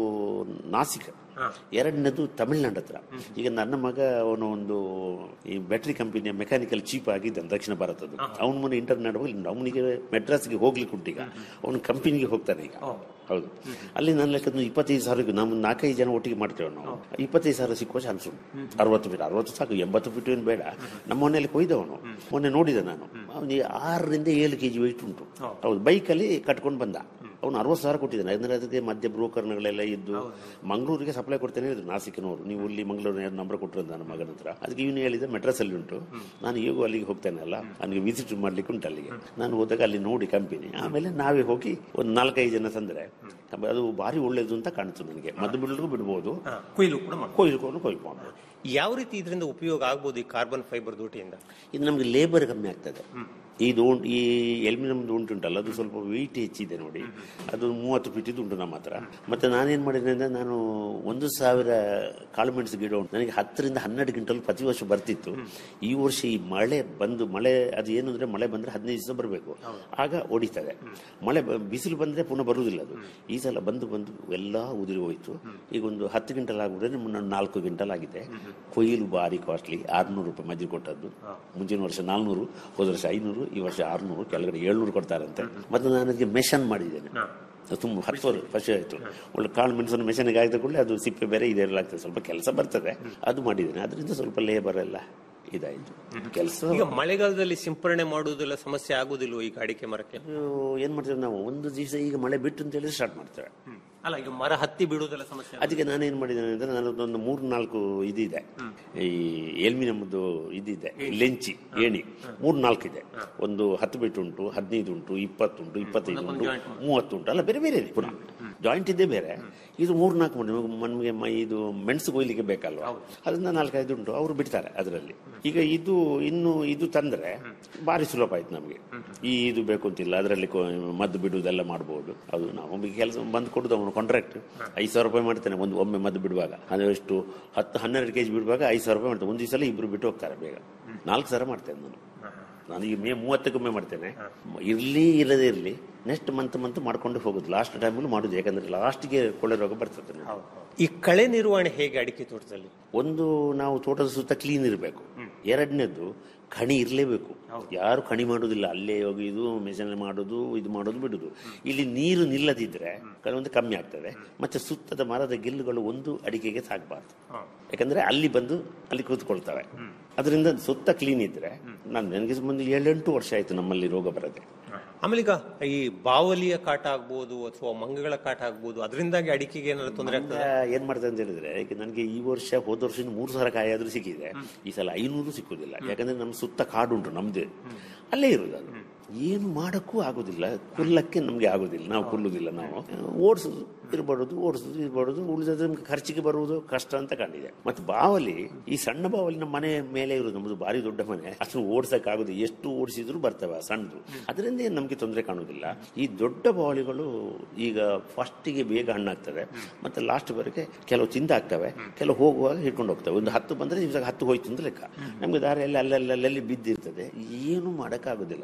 ನಾಸಿಕ್ ಎರಡನೇದು ತಮಿಳ್ನಾಡು ಹತ್ರ ಈಗ ನನ್ನ ಮಗ ಅವನು ಒಂದು ಈ ಬ್ಯಾಟ್ರಿ ಕಂಪನಿಯ ಮೆಕ್ಯಾನಿಕಲ್ ಚೀಪ್ ಆಗಿದ್ದಾನೆ ದಕ್ಷಿಣ ಭಾರತದ್ದು ಅವನು ಮೊನ್ನೆ ಇಂಟರ್ನೆಟ್ ಹೋಗಿ ಅವನಿಗೆ ಮೆಡ್ರಾಸ್ಗೆ ಹೋಗ್ಲಿಕ್ಕೆ ಉಂಟು ಈಗ ಅವನು ಕಂಪನಿಗೆ ಹೋಗ್ತಾನೆ ಈಗ ಹೌದು ಅಲ್ಲಿ ನನ್ನ ಲೆಕ್ಕದ ಇಪ್ಪತ್ತೈದು ಸಾವಿರ ನಮ್ಮ ನಾಲ್ಕೈದು ಜನ ಒಟ್ಟಿಗೆ ಮಾಡ್ತೇವೆ ನಾವು ಇಪ್ಪತ್ತೈದು ಸಾವಿರ ಸಿಕ್ಕುವ ಚಾನ್ಸ್ ಉಂಟು ಅರವತ್ತು ಫೀಟ್ ಅರವತ್ತು ಸಾಕು ಎಂಬತ್ತು ಫೀಟ್ ಏನು ಬೇಡ ನಮ್ಮ ಮನೆಯಲ್ಲಿ ಕೊಯ್ದವನು ಮೊನ್ನೆ ನೋಡಿದೆ ನಾನು ಅವನಿಗೆ ಆರರಿಂದ ಏಳು ಕೆಜಿ ವೆಯ್ಟ್ ಉಂಟು ಹೌದು ಬೈಕಲ್ಲಿ ಕಟ್ಕೊಂಡು ಬಂದ ಅವನು ಅರವತ್ತು ಸಾವಿರ ಕೊಟ್ಟಿದ್ದಾನೆ ಅಂದ್ರೆ ಅದಕ್ಕೆ ಮಧ್ಯ ಬ್ರೋಕರ್ಗಳೆಲ್ಲ ಇದ್ದು ಮಂಗಳೂರಿಗೆ ಸಪ್ಲೈ ಕೊಡ್ತೇನೆ ಹೇಳಿದ್ರು ನಾಸಿಕ್ನವರು ನೀವು ಇಲ್ಲಿ ಮಂಗಳೂರಿನ ನಂಬರ್ ಕೊಟ್ಟರು ನನ್ನ ಮಗನ ಹತ್ರ ಅದಕ್ಕೆ ಇವನು ಹೇಳಿದ ಮೆಡ್ರಾಸ್ ಅಲ್ಲಿ ಉಂಟು ನಾನು ಈಗ ಅಲ್ಲಿಗೆ ಹೋಗ್ತೇನೆ ಅಲ್ಲ ನನಗೆ ವಿಸಿಟ್ ಮಾಡ್ಲಿಕ್ಕೆ ಉಂಟು ಅಲ್ಲಿಗೆ ನಾನು ಹೋದಾಗ ಅಲ್ಲಿ ನೋಡಿ ಕಂಪನಿ ಆಮೇಲೆ ನಾವೇ ಹೋಗಿ ಒಂದು ನಾಲ್ಕೈದು ಜನ ತಂದ್ರೆ ಅದು ಭಾರಿ ಒಳ್ಳೇದು ಅಂತ ಕಾಣಿಸ್ತು ನನಗೆ ಮದ್ದು ಬಿಡಲಿಗೂ ಬಿಡ್ಬೋದು ಕೊಯ್ಲು ಕೂಡ ಮಾಡ್ಬೋದು. ಕೊಯ್ಲು ಕೊಯ್ಲು ಮಾಡ್ಬೋದು ಯಾವ ರೀತಿ ಇದರಿಂದ ಉಪಯೋಗ ಆಗ್ಬೋದು ಈ ಕಾರ್ಬನ್ ಫೈಬರ್ ದೋಟಿಯಿಂದ ಇದು ನಮಗೆ ಲೇಬರ್ ಕಮ್ಮಿ ಆಗ್ತದೆ ಈ ದೋಣ್ ಈ ಎಲ್ಮಿನಿಯಂ ದೋಂಟು ಉಂಟಲ್ಲ ಅದು ಸ್ವಲ್ಪ ವೆಯ್ಟ್ ಹೆಚ್ಚಿದೆ ನೋಡಿ ಅದು ಮೂವತ್ತು ಫೀಟಿದ್ದು ಉಂಟು ನಮ್ಮ ಹತ್ರ ಮತ್ತೆ ನಾನೇನ್ ಮಾಡಿದೆ ಅಂದ್ರೆ ನಾನು ಒಂದು ಸಾವಿರ ಕಾಳುಮೆಣಸು ಗಿಡ ಉಂಟು ನನಗೆ ಹತ್ತರಿಂದ ಹನ್ನೆರಡು ಕ್ವಿಂಟಲ್ ಪ್ರತಿ ವರ್ಷ ಬರ್ತಿತ್ತು ಈ ವರ್ಷ ಈ ಮಳೆ ಬಂದು ಮಳೆ ಅದು ಏನು ಅಂದ್ರೆ ಮಳೆ ಬಂದ್ರೆ ಹದಿನೈದು ದಿವಸ ಬರಬೇಕು ಆಗ ಹೊಡಿತದೆ ಮಳೆ ಬ- ಬಿಸಿಲು ಬಂದ್ರೆ ಪುನಃ ಬರುವುದಿಲ್ಲ ಅದು ಈ ಸಲ ಬಂದು ಬಂದು ಎಲ್ಲ ಉದುರಿ ಹೋಯ್ತು ಈಗ ಒಂದು ಹತ್ತು ಕ್ವಿಂಟಲ್ ಆಗ್ಬಿಟ್ರೆ ಮುನ್ನ ನಾಲ್ಕು ಕ್ವಿಂಟಲ್ ಆಗಿದೆ ಕೊಯ್ಲು ಭಾರಿ ಕಾಸ್ಟ್ಲಿ ಆರ್ನೂರು ರೂಪಾಯಿ ಮಜ್ಜಿಗೆ ಕೊಟ್ಟದ್ದು ಮುಂಚಿನ ವರ್ಷ ನಾಲ್ನೂರು ಹೋದ ವರ್ಷ ಐನೂರು ಈ ವರ್ಷ ಆರ್ನೂರು ಕೆಳಗಡೆ ಏಳ್ನೂರು ಕೊಡ್ತಾರಂತೆ ಮತ್ತೆ ನಾನು ಅದಕ್ಕೆ ಮೆಷನ್ ಮಾಡಿದ್ದೇನೆ ಅದು ತುಂಬ ಹತ್ತು ವರ್ಷ ವರ್ಷ ಆಯ್ತು ಒಳ್ಳೆ ಕಾಳು ಮೆಣಸನ್ನು ಮೆಷನ್ಗೆ ಹಾಕಿದ ಕೂಡಲೇ ಅದು ಸಿಪ್ಪೆ ಬೇರೆ ಇದೆಲ್ಲ ಆಗ್ತದೆ ಸ್ವಲ್ಪ ಕೆಲಸ ಬರ್ತದೆ ಅದು ಮಾಡಿದ್ದೇನೆ ಅದರಿಂದ ಸ್ವಲ್ಪ ಲೇಬರ್ ಎಲ್ಲ ಇದಾಯ್ತು ಕೆಲಸ ಈಗ ಮಳೆಗಾಲದಲ್ಲಿ ಸಿಂಪರಣೆ ಮಾಡುವುದೆಲ್ಲ ಸಮಸ್ಯೆ ಆಗುದಿಲ್ವೋ ಈಗ ಅಡಿಕೆ ಮರಕ್ಕೆ ಏನ್ ಮಾಡ್ತೇವೆ ನಾವು ಒಂದು ದಿವಸ ಈಗ ಮಳೆ ಬಿಟ್ಟು ಅಂತ ಹೇಳಿ ಸ್ಟಾರ್ಟ್ ಮಾಡ್ತೇವೆ ಅಲ್ಲ ಈಗ ಮರ ಹತ್ತಿ ಬಿಡುವುದೆಲ್ಲ ಸಮಸ್ಯೆ ಅದಕ್ಕೆ ನಾನೇನ್ ಮಾಡಿದ್ದೇನೆ ಅಂದ್ರೆ ನಾನು ಒಂದು ಮೂರು ನಾಲ್ಕು ಇದಿದೆ ಈ ಎಲ್ಮಿನಮ್ದು ಇದಿದೆ ಲೆಂಚಿ ಏಣಿ ಮೂರ್ ನಾಲ್ಕು ಇದೆ ಒಂದು ಹತ್ತು ಬಿಟ್ಟು ಉಂಟು ಹದಿನೈದು ಉಂಟು ಇಪ್ಪತ್ತುಂಟು ಇಪ್ಪತ್ತೈದು ಉಂಟು ಮೂವತ್ತು ಉಂಟು ಅಲ್ಲ ಬೇರೆ ಬೇರೆ ಇದೆ ಪುನಃ ಜಾಯಿಂಟ್ ಇದ್ದೇ ಬೇರೆ ಇದು ಮೂರ್ ನಾಲ್ಕು ಮಾಡಿ ನಮಗೆ ಮ- ಇದು ಮೆಣಸು ಕೊಯ್ಲಿಕ್ಕೆ ಬೇಕಲ್ವಾ ಅದರಿಂದ ನಾಲ್ಕೈದು ಉಂಟು ಅವರು ಬಿಡ್ತಾರೆ ಅದರಲ್ಲಿ ಈಗ ಇದು ಇನ್ನು ಇದು ತಂದ್ರೆ ಭಾರಿ ಸುಲಭ ಆಯ್ತು ನಮಗೆ ಈ ಇದು ಬೇಕು ಅಂತಿಲ್ಲ ಅದರಲ್ಲಿ ಮದ್ದು ಬಿಡುವುದೆಲ್ಲ ಮಾಡಬಹುದು ಅದು ನಾವು ಕೆಲಸ ಬಂದು ಕೊಡುದು ಅವನು ಕಾಂಟ್ರಾಕ್ಟ್ ಐದು ಸಾವಿರ ರೂಪಾಯಿ ಮಾಡ್ತೇನೆ ಒಂದು ಒಮ್ಮೆ ಮದ್ದು ಬಿಡುವಾಗ ಅದು ಎಷ್ಟು ಹತ್ತು ಹನ್ನೆರಡು ಕೆಜಿ ಬಿಡುವಾಗ ಐದು ಸಾವಿರ ರೂಪಾಯಿ ಮಾಡ್ತೇನೆ ಒಂದು ದಿವಸ ಇಬ್ರು ಬಿಟ್ಟು ಹೋಗ್ತಾರೆ ಬೇಗ ನಾಲ್ಕು ಸಾವಿರ ಮಾಡ್ತೇನೆ ನಾನು ನಾನು ಈಗ ಮೇ ಮೂವತ್ತಕ್ಕೊಮ್ಮೆ ಮಾಡ್ತೇನೆ ಇರ್ಲಿ ಇಲ್ಲದೇ ಇರಲಿ ನೆಕ್ಸ್ಟ್ ಮಂತ್ ಮಂತ್ ಮಾಡ್ಕೊಂಡು ಹೋಗುದು ಲಾಸ್ಟ್ ಟೈಮಲ್ಲಿ ಮಾಡುದು ಯಾಕಂದ್ರೆ ಲಾಸ್ಟ್ಗೆ ಕೊಳೆ ರೋಗ ಬರ್ತದೆ ನೋಡಿ. ಈ ಕಳೆ ನಿರ್ವಹಣೆ ಹೇಗೆ ಅಡಿಕೆ ತೋಟದಲ್ಲಿ ಒಂದು ನಾವು ತೋಟದ ಸುತ್ತ ಕ್ಲೀನ್ ಇರಬೇಕು ಎರಡನೇದು ಖಣಿ ಇರಲೇಬೇಕು ಯಾರು ಖಣಿ ಮಾಡೋದಿಲ್ಲ ಅಲ್ಲೇ ಹೋಗಿ ಇದು ಮೆಷನ್ ಮಾಡೋದು ಇದು ಮಾಡೋದು ಬಿಡುದು ಇಲ್ಲಿ ನೀರು ನಿಲ್ಲದಿದ್ರೆ ಕೆಲವೊಂದು ಕಮ್ಮಿ ಆಗ್ತದೆ ಮತ್ತೆ ಸುತ್ತದ ಮರದ ಗೆಲ್ಲುಗಳು ಒಂದು ಅಡಿಕೆಗೆ ಸಾಕಬಾರ್ದು ಯಾಕಂದ್ರೆ ಅಲ್ಲಿ ಬಂದು ಅಲ್ಲಿ ಕೂತ್ಕೊಳ್ತವೆ ಅದರಿಂದ ಸುತ್ತ ಕ್ಲೀನ್ ಇದ್ರೆ ನಾನು ನನಗೆ ಒಂದು ಏಳೆಂಟು ವರ್ಷ ಆಯ್ತು ನಮ್ಮಲ್ಲಿ ರೋಗ ಬರದೆ ಆಮೇಲೆ ಈಗ ಈ ಬಾವಲಿಯ ಕಾಟ ಆಗ್ಬೋದು ಅಥವಾ ಮಂಗಗಳ ಕಾಟ ಆಗ್ಬೋದು ಅದರಿಂದಾಗಿ ಅಡಿಕೆಗೆ ಏನಾದ್ರು ತೊಂದರೆ ಈಗ ಆಗ್ತದೆ ಏನ್ ಮಾಡ್ತದೆ ಅಂತ ಹೇಳಿದ್ರೆ ಈಗ ನನಗೆ ಈ ವರ್ಷ ಹೋದ ವರ್ಷ ಮೂರು ಸಾವಿರ ಕಾಯಿ ಆದ್ರೂ ಸಿಕ್ಕಿದೆ ಈ ಸಲ ಐನೂರು ಸಿಕ್ಕುದಿಲ್ಲ ಯಾಕಂದ್ರೆ ನಮ್ಮ ಸುತ್ತ ಕಾಡುಂಟು ನಮ್ದು ಅಲ್ಲೇ ಇರುದು ಅದು ಏನು ಮಾಡಕ್ಕೂ ಆಗುದಿಲ್ಲ ಕುಲ್ಲಕ್ಕೆ ನಮ್ಗೆ ಆಗುದಿಲ್ಲ ನಾವು ಕುಲ್ಲುದಿಲ್ಲ ನಾವು ಓಡಿಸುದು ಇರ್ಬಾರ್ದು ಓಡಿಸುದು ಇರ್ಬಾರ್ದು ಉಳಿದ್ರೆ ನಮ್ಗೆ ಖರ್ಚಿಗೆ ಬರುವುದು ಕಷ್ಟ ಅಂತ ಕಂಡಿದೆ ಮತ್ತೆ ಬಾವಲಿ ಈ ಸಣ್ಣ ಬಾವಲಿ ನಮ್ಮ ಮನೆ ಮೇಲೆ ಇರುದು ನಮ್ದು ಭಾರಿ ದೊಡ್ಡ ಮನೆ ಅದನ್ನು ಓಡಿಸಕ್ ಆಗುದು ಎಷ್ಟು ಓಡಿಸಿದ್ರು ಬರ್ತವೆ ಸಣ್ಣದು ಅದರಿಂದ ಏನು ನಮ್ಗೆ ತೊಂದರೆ ಕಾಣುದಿಲ್ಲ ಈ ದೊಡ್ಡ ಬಾವಲಿಗಳು ಈಗ ಫಸ್ಟಿಗೆ ಬೇಗ ಹಣ್ಣಾಗ್ತದೆ ಮತ್ತೆ ಲಾಸ್ಟ್ ವರೆಗೆ ಕೆಲವು ತಿಂದಾಗ್ತವೆ ಕೆಲವು ಹೋಗುವಾಗ ಹಿಡ್ಕೊಂಡು ಹೋಗ್ತವೆ ಒಂದು ಹತ್ತು ಬಂದ್ರೆ ಇವಾಗ ಹತ್ತು ಹೋಯ್ತು ಅಂತ ಲೆಕ್ಕ ನಮ್ಗೆ ದಾರಿಯಲ್ಲಿ ಅಲ್ಲಲ್ಲಿ ಬಿದ್ದಿರ್ತದೆ ಏನು ಮಾಡಕ್ಕಾಗೋದಿಲ್ಲ ಯಾಕೆ ನನಗೆ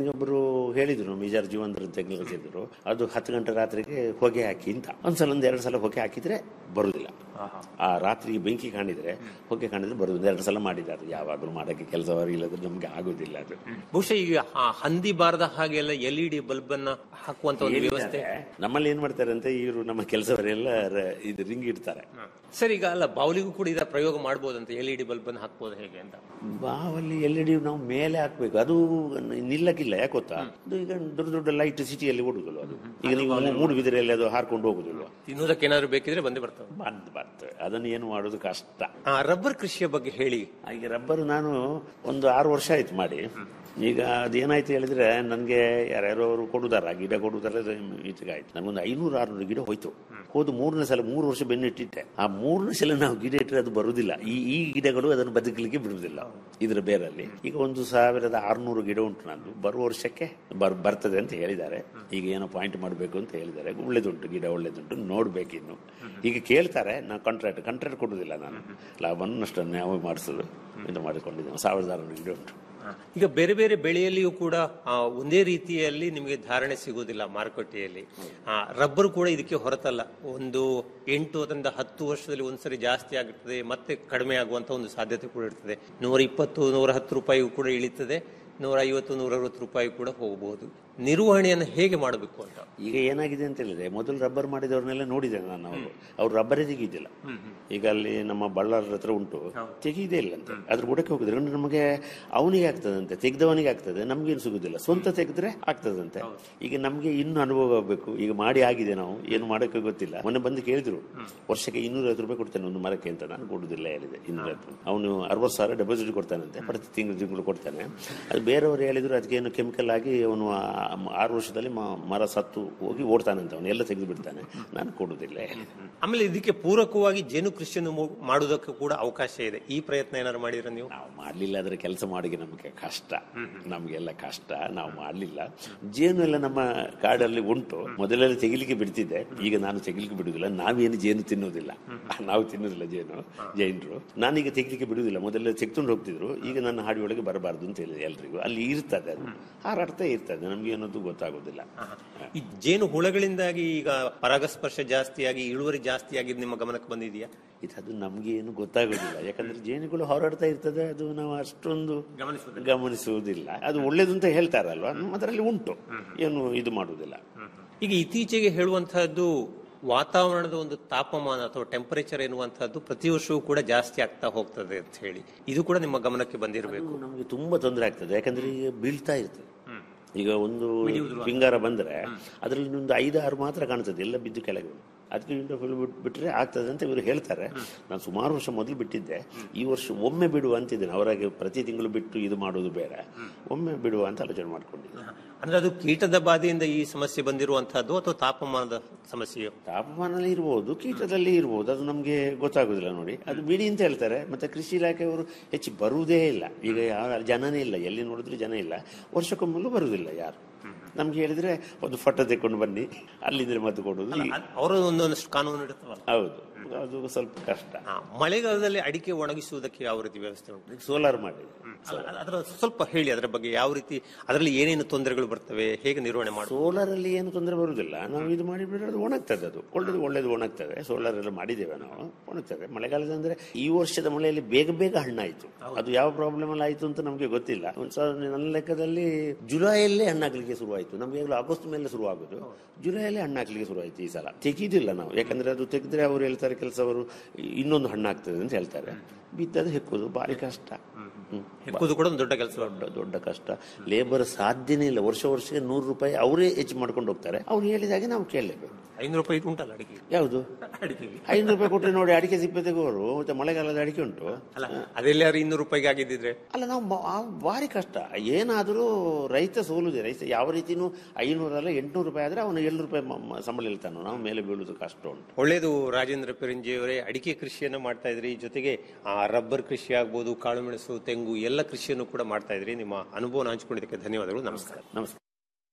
ಒಬ್ಬರು ಹೇಳಿದ್ರು ಮೇಜರ್ ಜೀವಂದ್ರ ತೆಗೆದಿದ್ರು ಅದು ಹತ್ತು ಗಂಟೆ ರಾತ್ರಿಗೆ ಹೊಗೆ ಹಾಕಿ ಅಂತ ಒಂದ್ಸಲ ಒಂದ್ ಎರಡು ಸಲ ಹೊಗೆ ಹಾಕಿದ್ರೆ ಬರುದಿಲ್ಲ ಆ ರಾತ್ರಿ ಬೆಂಕಿ ಕಾಣಿದ್ರೆ ಹೊಗೆ ಕಾಣಿದ್ರೆ ಬರುದಿಲ್ಲ ಎರಡು ಸಲ ಮಾಡಿದ್ದಾರೆ ಯಾವಾಗಲೂ ಮಾಡಕ್ಕೆ ಕೆಲಸವರು ಇಲ್ಲದ್ರೆ ನಮ್ಗೆ ಆಗುದಿಲ್ಲ ಅದು ಬಹುಶಃ ಈಗ ಆ ಹಂದಿ ಬಾರದ ಹಾಗೆಲ್ಲ ಎಲ್ ಇ ಡಿ ಬಲ್ಬ್ ಅನ್ನ ಹಾಕುವಂತ ಒಂದು ವ್ಯವಸ್ಥೆ ನಮ್ಮಲ್ಲಿ ಏನ್ ಮಾಡ್ತಾರೆ ಅಂತ ಇವರು ನಮ್ಮ ಕೆಲಸವರೆಲ್ಲ ರ- ಇದು ರಿಂಗ್ ಇಡ್ತಾರೆ ಸರ್ ಈಗ ಅಲ್ಲ ಬಾವಲಿಗೂ ಕೂಡ ಇದರ ಪ್ರಯೋಗ ಮಾಡಬಹುದಂತ ಎಲ್ ಇ ಡಿ ಬಲ್ಬ್ ಅನ್ನು ಹಾಕ್ಬೋದು ಹೇಗೆ ಅಂತ ಬಾವಲ್ಲಿ ಎಲ್ ಇ ಡಿ ನಾವು ಮೇಲೆ ಹಾಕ್ಬೇಕು ಅದು ನಿಲ್ಲಕ್ಕಿಲ್ಲ ಯಾಕೆ ಗೊತ್ತಾ ಅದು ಈಗ ದೊಡ್ಡ ದೊಡ್ಡ ಲೈಟ್ ಸಿಟಿಯಲ್ಲಿ ಓಡುದಿಲ್ಲ ಅದು ಈಗ ನೀವು ಮೂಡು ಬಿದಿರೆಯಲ್ಲಿ ಅದು ಹಾರ್ಕೊಂಡು ಹೋಗುದಿಲ್ವ ತಿನ್ನುವುದಕ್ಕೆ ಏನಾದ್ರು ಬೇಕಿದ್ರೆ ಬಂದೇ ಬರ್ತವೆ ಬಂದ್ ಬರ್ತವೆ ಅದನ್ನು ಏನು ಮಾಡೋದು ಕಷ್ಟ ಆ ರಬ್ಬರ್ ಕೃಷಿಯ ಬಗ್ಗೆ ಹೇಳಿ ಈಗ ರಬ್ಬರ್ ನಾನು ಒಂದು ಆರು ವರ್ಷ ಆಯ್ತು ಮಾಡಿ ಈಗ ಅದೇನಾಯ್ತು ಹೇಳಿದ್ರೆ ನನಗೆ ಯಾರ್ಯಾರೋ ಅವರು ಕೊಡುದಾರ ಗಿಡ ಕೊಡುದಾರ ಆಯ್ತು ನನಗೊಂದು ಐನೂರು ಆರ್ನೂರು ಗಿಡ ಹೋಯ್ತು ಹೋದು ಮೂರನೇ ಸಲ ಮೂರು ವರ್ಷ ಬೆನ್ನಿಟ್ಟಿಟ್ಟೆ ಆ ಮೂರನೇ ಸಲ ನಾವು ಗಿಡ ಇಟ್ಟರೆ ಅದು ಬರುದಿಲ್ಲ ಈ ಈ ಗಿಡಗಳು ಅದನ್ನು ಬದುಕಲಿಕ್ಕೆ ಬಿಡುವುದಿಲ್ಲ ಇದ್ರ ಬೇರಲ್ಲಿ ಈಗ ಒಂದು ಸಾವಿರದ ಆರ್ನೂರು ಗಿಡ ಉಂಟು ನಂದು ಬರುವ ವರ್ಷಕ್ಕೆ ಬರ್ ಬರ್ತದೆ ಅಂತ ಹೇಳಿದ್ದಾರೆ ಈಗ ಏನೋ ಪಾಯಿಂಟ್ ಮಾಡಬೇಕು ಅಂತ ಹೇಳಿದ್ದಾರೆ ಒಳ್ಳೇದುಂಟು ಗಿಡ ಒಳ್ಳೇದುಂಟು ನೋಡ್ಬೇಕಿನ್ನು ಈಗ ಕೇಳ್ತಾರೆ ನಾವು ಕಾಂಟ್ರಾಕ್ಟ್ ಕಾಂಟ್ರಾಕ್ಟ್ ಕೊಡುದಿಲ್ಲ ನಾನು ಲಾಭವನ್ನು ನಷ್ಟನ್ನು ನಾವು ಮಾಡಿಸೋದು ಇದು ಮಾಡಿಕೊಂಡಿದ್ದೇವೆ ಸಾವಿರದ ಆರುನೂರು ಗಿಡ ಉಂಟು ಈಗ ಬೇರೆ ಬೇರೆ ಬೆಳೆಯಲ್ಲಿಯೂ ಕೂಡ ಆ, ಒಂದೇ ರೀತಿಯಲ್ಲಿ ನಿಮಗೆ ಧಾರಣೆ ಸಿಗುವುದಿಲ್ಲ ಮಾರುಕಟ್ಟೆಯಲ್ಲಿ ಆ, ರಬ್ಬರ್ ಕೂಡ ಇದಕ್ಕೆ ಹೊರತಲ್ಲ ಒಂದು ಎಂಟು ಅದರಿಂದ ಹತ್ತು ವರ್ಷದಲ್ಲಿ ಒಂದ್ಸರಿ ಜಾಸ್ತಿ ಆಗುತ್ತದೆ ಮತ್ತೆ ಕಡಿಮೆ ಆಗುವಂತ ಒಂದು ಸಾಧ್ಯತೆ ಕೂಡ ಇರ್ತದೆ ನೂರ ಇಪ್ಪತ್ತು ನೂರ ಹತ್ತು ರೂಪಾಯಿಗೂ ಕೂಡ ಇಳಿತದೆ ನೂರ ಐವತ್ತು ನೂರ ಅರವತ್ತು ರೂಪಾಯಿ ಕೂಡ ಹೋಗಬಹುದು ನಿರ್ವಹಣೆಯನ್ನು ಹೇಗೆ ಮಾಡಬೇಕು ಅಂತ ಈಗ ಏನಾಗಿದೆ ಅಂತ ಹೇಳಿದ್ರೆ ಮೊದಲು ರಬ್ಬರ್ ಮಾಡಿದವ್ರನ್ನೆಲ್ಲ ನೋಡಿದೆ ನಾನು ಅವರು ಅವ್ರು ರಬ್ಬರೇ ತೆಗೀದಿಲ್ಲ ಈಗ ಅಲ್ಲಿ ನಮ್ಮ ಬಳ್ಳಾರ ಹತ್ರ ಉಂಟು ತೆಗೀದೇ ಇಲ್ಲ ಅಂತ ಅದ್ರ ಬುಡಕ್ಕೆ ಹೋಗಿದ್ರೆ ಅಂದ್ರೆ ನಮಗೆ ಅವನಿಗೆ ಆಗ್ತದಂತೆ ತೆಗ್ದವನಿಗೆ ಆಗ್ತದೆ ನಮ್ಗೇನು ಸಿಗುದಿಲ್ಲ ಸ್ವಂತ ತೆಗೆದ್ರೆ ಆಗ್ತದಂತೆ ಈಗ ನಮ್ಗೆ ಇನ್ನು ಅನುಭವ ಆಗಬೇಕು ಈಗ ಮಾಡಿ ಆಗಿದೆ ನಾವು ಏನು ಮಾಡೋಕೆ ಗೊತ್ತಿಲ್ಲ ಮೊನ್ನೆ ಬಂದು ಕೇಳಿದ್ರು ವರ್ಷಕ್ಕೆ ಇನ್ನೂರೈವತ್ತು ರೂಪಾಯಿ ಕೊಡ್ತೇನೆ ಒಂದು ಮರಕ್ಕೆ ಅಂತ ನಾನು ಕೊಡುದಿಲ್ಲ ಹೇಳಿದೆ ಇನ್ನೂರೈವತ್ತು ಅವನು ಅರವತ್ತು ಸಾವಿರ ಡೆಪಾಸಿಟ್ ಕೊಡ್ತಾನಂತೆ ಪ್ರತಿ ತಿಂಗಳು ತಿಂಗಳು ಕೊಡ್ತಾನೆ ಅದು ಬೇರೆಯವರು ಹೇಳಿದ್ರು ಅದಕ್ಕೆ ಏನು ಕೆಮಿಕಲ್ ಆಗಿ ಅವನು ಆ- ಆರು ವರ್ಷದಲ್ಲಿ ಮ- ಮರ ಸತ್ತು ಹೋಗಿ ಓಡ್ತಾನಂತೆ ಅವನು ಎಲ್ಲ ತೆಗೆದು ಬಿಡ್ತಾನೆ ನಾನು ಕೊಡುದಿಲ್ಲ ಹೇಳಿದೆ ಆಮೇಲೆ ಇದಕ್ಕೆ ಪೂರಕವಾಗಿ ಜೇನು ಕೃಷಿಯನ್ನು ಮು- ಮಾಡುವುದಕ್ಕೆ ಕೂಡ ಅವಕಾಶ ಇದೆ ಈ ಪ್ರಯತ್ನ ಏನಾದ್ರು ಮಾಡಿದ್ರೆ ನೀವು ನಾವು ಮಾಡ್ಲಿಲ್ಲ ಆದ್ರೆ ಕೆಲಸ ಮಾಡಿ ನಮಗೆ ಕಷ್ಟ ನಮಗೆಲ್ಲ ಕಷ್ಟ ನಾವು ಮಾಡ್ಲಿಲ್ಲ ಜೇನು ಎಲ್ಲ ನಮ್ಮ ಕಾಡಲ್ಲಿ ಉಂಟು ಮೊದಲೆಲ್ಲ ತೆಗಿಲಿಕ್ಕೆ ಬಿಡ್ತಿದ್ದೆ ಈಗ ನಾನು ತೆಗಿಲಿಕ್ಕೆ ಬಿಡುದಿಲ್ಲ ನಾವೇನು ಜೇನು ತಿನ್ನುವುದಿಲ್ಲ ನಾವು ತಿನ್ನುವುದಿಲ್ಲ ಜೇನು ಜೈನರು ನಾನೀಗ ತೆಗಿಲಿಕ್ಕೆ ಬಿಡುವುದಿಲ್ಲ ಮೊದಲೆಲ್ಲ ತೆಗೆದುಕೊಂಡು ಹೋಗ್ತಿದ್ರು ಈಗ ನನ್ನ ಹಾಡಿ ಒಳಗೆ ಬರಬಾರ್ದು ಅಂತ ಹೇಳಿದೆ ಎಲ್ರಿಗೂ ಅಲ್ಲಿ ಇರ್ತದೆ ಅದು ಹಾರಾಡ್ತಾ ಇರ್ತದೆ ನಮ್ಗೆ ಏನದು ಗೊತ್ತಾಗೋದಿಲ್ಲ ಈ ಜೇನು ಹುಳಗಳಿಂದಾಗಿ ಈಗ ಪರಾಗಸ್ಪರ್ಶ ಜಾಸ್ತಿಯಾಗಿ ಇಳುವರಿ ಜಾಸ್ತಿ ಆಗಿದ್ದು ನಿಮ್ಮ ಗಮನಕ್ಕೆ ಬಂದಿದೆಯಾ ಇದು ಅದು ನಮ್ಗೆ ಏನು ಗೊತ್ತಾಗೋದಿಲ್ಲ ಯಾಕಂದ್ರೆ ಜೇನುಗಳು ಹೊರಡ್ತಾ ಇರ್ತದೆ ಅದು ನಾವು ಅಷ್ಟೊಂದು ಗಮನಿಸುವುದಿಲ್ಲ ಅದು ಒಳ್ಳೇದು ಅಂತ ಹೇಳ್ತಾರಲ್ವಾ ಅದರಲ್ಲಿ ಉಂಟು ಏನು ಇದು ಮಾಡುವುದಿಲ್ಲ ಈಗ ಇತ್ತೀಚೆಗೆ ಹೇಳುವಂತಹದ್ದು ವಾತಾವರಣದ ಒಂದು ತಾಪಮಾನ ಅಥವಾ ಟೆಂಪರೇಚರ್ ಎನ್ನುವಂತಹದ್ದು ಪ್ರತಿ ವರ್ಷವೂ ಕೂಡ ಜಾಸ್ತಿ ಆಗ್ತಾ ಹೋಗ್ತದೆ ಅಂತ ಹೇಳಿ ಇದು ಕೂಡ ನಿಮ್ಮ ಗಮನಕ್ಕೆ ಬಂದಿರಬೇಕು ನಮಗೆ ತುಂಬಾ ತೊಂದರೆ ಆಗ್ತದೆ ಯಾಕಂದ್ರೆ ಈಗ ಬೀಳ್ತಾ ಇರ್ತದೆ ಈಗ ಒಂದು ಪಿಂಗಾರ ಬಂದ್ರೆ ಅದರಲ್ಲಿ ಒಂದು ಐದಾರು ಮಾತ್ರ ಕಾಣ್ತದೆ ಎಲ್ಲ ಬಿದ್ದು ಕೆಳಗೆ ಬೀಳುತ್ತೆ. ಅದಕ್ಕೆ ವಿಂಡೋ ಫುಲ್ ಬಿಟ್ರೆ ಆಗ್ತದೆ ಅಂತ ಇವರು ಹೇಳ್ತಾರೆ ನಾನು ಸುಮಾರು ವರ್ಷ ಮೊದಲು ಬಿಟ್ಟಿದ್ದೆ ಈ ವರ್ಷ ಒಮ್ಮೆ ಬಿಡುವ ಅಂತಿದ್ದೇನೆ ಅವರಾಗೆ ಪ್ರತಿ ತಿಂಗಳು ಬಿಟ್ಟು ಇದು ಮಾಡೋದು ಬೇಡ ಒಮ್ಮೆ ಬಿಡುವ ಅಂತ ಆಲೋಚನೆ ಮಾಡ್ಕೊಂಡಿದ್ದೆ ಅಂದ್ರೆ ಅದು ಕೀಟದ ಬಾಧೆಯಿಂದ ಈ ಸಮಸ್ಯೆ ಬಂದಿರುವಂತಹದ್ದು ಅಥವಾ ತಾಪಮಾನದ ಸಮಸ್ಯೆಯೋ ತಾಪಮಾನಲ್ಲಿ ಇರ್ಬೋದು ಕೀಟದಲ್ಲಿ ಇರ್ಬೋದು ಅದು ನಮಗೆ ಗೊತ್ತಾಗೋದಿಲ್ಲ ನೋಡಿ ಅದು ಬಿಡಿ ಅಂತ ಹೇಳ್ತಾರೆ ಮತ್ತೆ ಕೃಷಿ ಇಲಾಖೆಯವರು ಹೆಚ್ಚು ಬರುವುದೇ ಇಲ್ಲ ಈಗ ಯಾವ ಜನನೇ ಇಲ್ಲ ಎಲ್ಲಿ ನೋಡಿದ್ರು ಜನ ಇಲ್ಲ ವರ್ಷಕ್ಕೊಮ್ಮಲು ಬರುವುದಿಲ್ಲ ಯಾರು ನಮ್ಗೆ ಹೇಳಿದ್ರೆ ಒಂದು ಫೋಟೋ ತೆಕೊಂಡು ಬನ್ನಿ ಅಲ್ಲಿದ್ರೆ ಮದ್ದು ಕೊಡುದು ಈ- ಅವರ ಒಂದೊಂದಷ್ಟು ಕಾನೂನು ಇರುತ್ತವಲ್ಲ ಹೌದು ಅದು ಸ್ವಲ್ಪ ಕಷ್ಟ ಆ, ಮಳೆಗಾಲದಲ್ಲಿ ಅಡಿಕೆ ಒಣಗಿಸುವುದಕ್ಕೆ ಯಾವ ರೀತಿ ವ್ಯವಸ್ಥೆ ಉಂಟು ಸೋಲಾರ್ ಮಾಡಿ ಅಲ್ಲ, ಅದರ ಸ್ವಲ್ಪ ಹೇಳಿ ಅದರ ಬಗ್ಗೆ ಯಾವ ರೀತಿ ಅದರಲ್ಲಿ ಏನೇನು ತೊಂದರೆಗಳು ಬರ್ತವೆ ಹೇಗೆ ನಿರ್ವಹಣೆ ಮಾಡುದು ಸೋಲಾರ್ ಅಲ್ಲಿ ಏನು ತೊಂದರೆ ಬರುವುದಿಲ್ಲ ನಾವು ಇದು ಮಾಡಿಬಿಟ್ರೆ ಅದು ಒಣಗ್ತದೆ ಅದು ಒಳ್ಳೇದು ಒಳ್ಳೇದು ಒಣಗ್ತದೆ ಸೋಲಾರ್ ಎಲ್ಲ ಮಾಡಿದ್ದೇವೆ ನಾವು ಒಣಗ್ತದೆ ಮಳೆಗಾಲದ ಅಂದ್ರೆ ಈ ವರ್ಷದ ಮಳೆಯಲ್ಲಿ ಬೇಗ ಬೇಗ ಹಣ್ಣಾಯ್ತು ಅದು ಯಾವ ಪ್ರಾಬ್ಲಮ್ ಅಲ್ಲಿ ಆಯ್ತು ಅಂತ ನಮಗೆ ಗೊತ್ತಿಲ್ಲ ಒಂದ್ ಸಾವಿರ ನನ್ನ ಲೆಕ್ಕದಲ್ಲಿ ಜುಲೈಯಲ್ಲೇ ಹಣ್ಣಾಗ್ಲಿಕ್ಕೆ ಶುರುವಾಯ್ತು ನಮ್ಗೆ ಈಗಲೂ ಆಗಸ್ಟ್ ಮೇಲೆ ಶುರು ಆಗುದು ಜುಲೈಯಲ್ಲೇ ಹಣ್ಣಾಗ್ಲಿಕ್ಕೆ ಶುರುವಾಯ್ತು ಈ ಸಲ ತೆಗೀದಿಲ್ಲ ನಾವು ಯಾಕಂದ್ರೆ ಅದು ತೆಗೆದ್ರೆ ಅವರು ಹೇಳ್ತಾರೆ ಕೆಲಸವರು ಇನ್ನೊಂದು ಹಣ್ಣಾಗ್ತದೆ ಅಂತ ಹೇಳ್ತಾರೆ ಬಿದ್ದದು ಹೆಕ್ಕೋದು ಭಾರಿ ಕಷ್ಟ ಹ್ಮ್. ಹೆಕ್ಕುವುದು ಕೂಡ ಒಂದು ದೊಡ್ಡ ಕೆಲಸ ದೊಡ್ಡ ದೊಡ್ಡ ಕಷ್ಟ ಲೇಬರ್ ಸಾಧ್ಯನೇ ಇಲ್ಲ ವರ್ಷ ವರ್ಷಕ್ಕೆ ನೂರು ರೂಪಾಯಿ ಅವರೇ ಹೆಚ್ಚು ಮಾಡ್ಕೊಂಡು ಹೋಗ್ತಾರೆ ಅವ್ರು ಹೇಳಿದಾಗೆ ನಾವು ಕೇಳಲೇಬೇಕು ಐನೂರು ರೂಪಾಯಿ ಉಂಟಲ್ಲ ಅಡಿಕೆ ಯಾವುದು ಅಡಿಕೆಗೆ ಐನೂರು ರೂಪಾಯಿ ಕೊಟ್ಟರೆ ನೋಡಿ ಅಡಿಕೆ ಸಿಪ್ಪೆ ತೆಗೋರು ಮತ್ತೆ ಮಳೆಗಾಲದ ಅಡಿಕೆ ಉಂಟು ಅಲ್ಲ ಅದೆಲ್ಲಾರು ಇನ್ನೂರು ರೂಪಾಯಿಗೆ ಆಗಿದ್ದಿದ್ರೆ ಅಲ್ಲ ನಾವು ಮ- ಆ ಭಾರಿ ಕಷ್ಟ ಏನಾದರೂ ರೈತ ಸೋಲುದೆ ರೈತ ಯಾವ ರೀತಿನೂ ಐನೂರಲ್ಲ ಎಂಟ್ನೂರು ರೂಪಾಯಿ ಆದ್ರೆ ಅವನು ಏಳು ರೂಪಾಯಿ ಮ- ಮ- ಸಂಬಳ ಹೇಳ್ತಾನೋ ನಾವು ಮೇಲೆ ಬೀಳುವುದು ಕಷ್ಟ ಉಂಟು ಒಳ್ಳೇದು ರಾಜೇಂದ್ರ ಪೆರಂಜಿಯವರೇ ಅಡಿಕೆ ಕೃಷಿಯನ್ನು ಮಾಡ್ತಾ ಇದ್ರಿ ಜೊತೆಗೆ ಆ ರಬ್ಬರ್ ಕೃಷಿ ಆಗ್ಬೋದು ಕಾಳುಮೆಣಸು ತೆಂಗು ಎಲ್ಲ ಕೃಷಿಯನ್ನು ಕೂಡ ಮಾಡ್ತಾ ಇದ್ರಿ ನಿಮ್ಮ ಅನುಭವ ಹಂಚಿಕೊಂಡಿದ್ದಕ್ಕೆ ಧನ್ಯವಾದಗಳು ನಮಸ್ಕಾರ ನಮಸ್ಕಾರ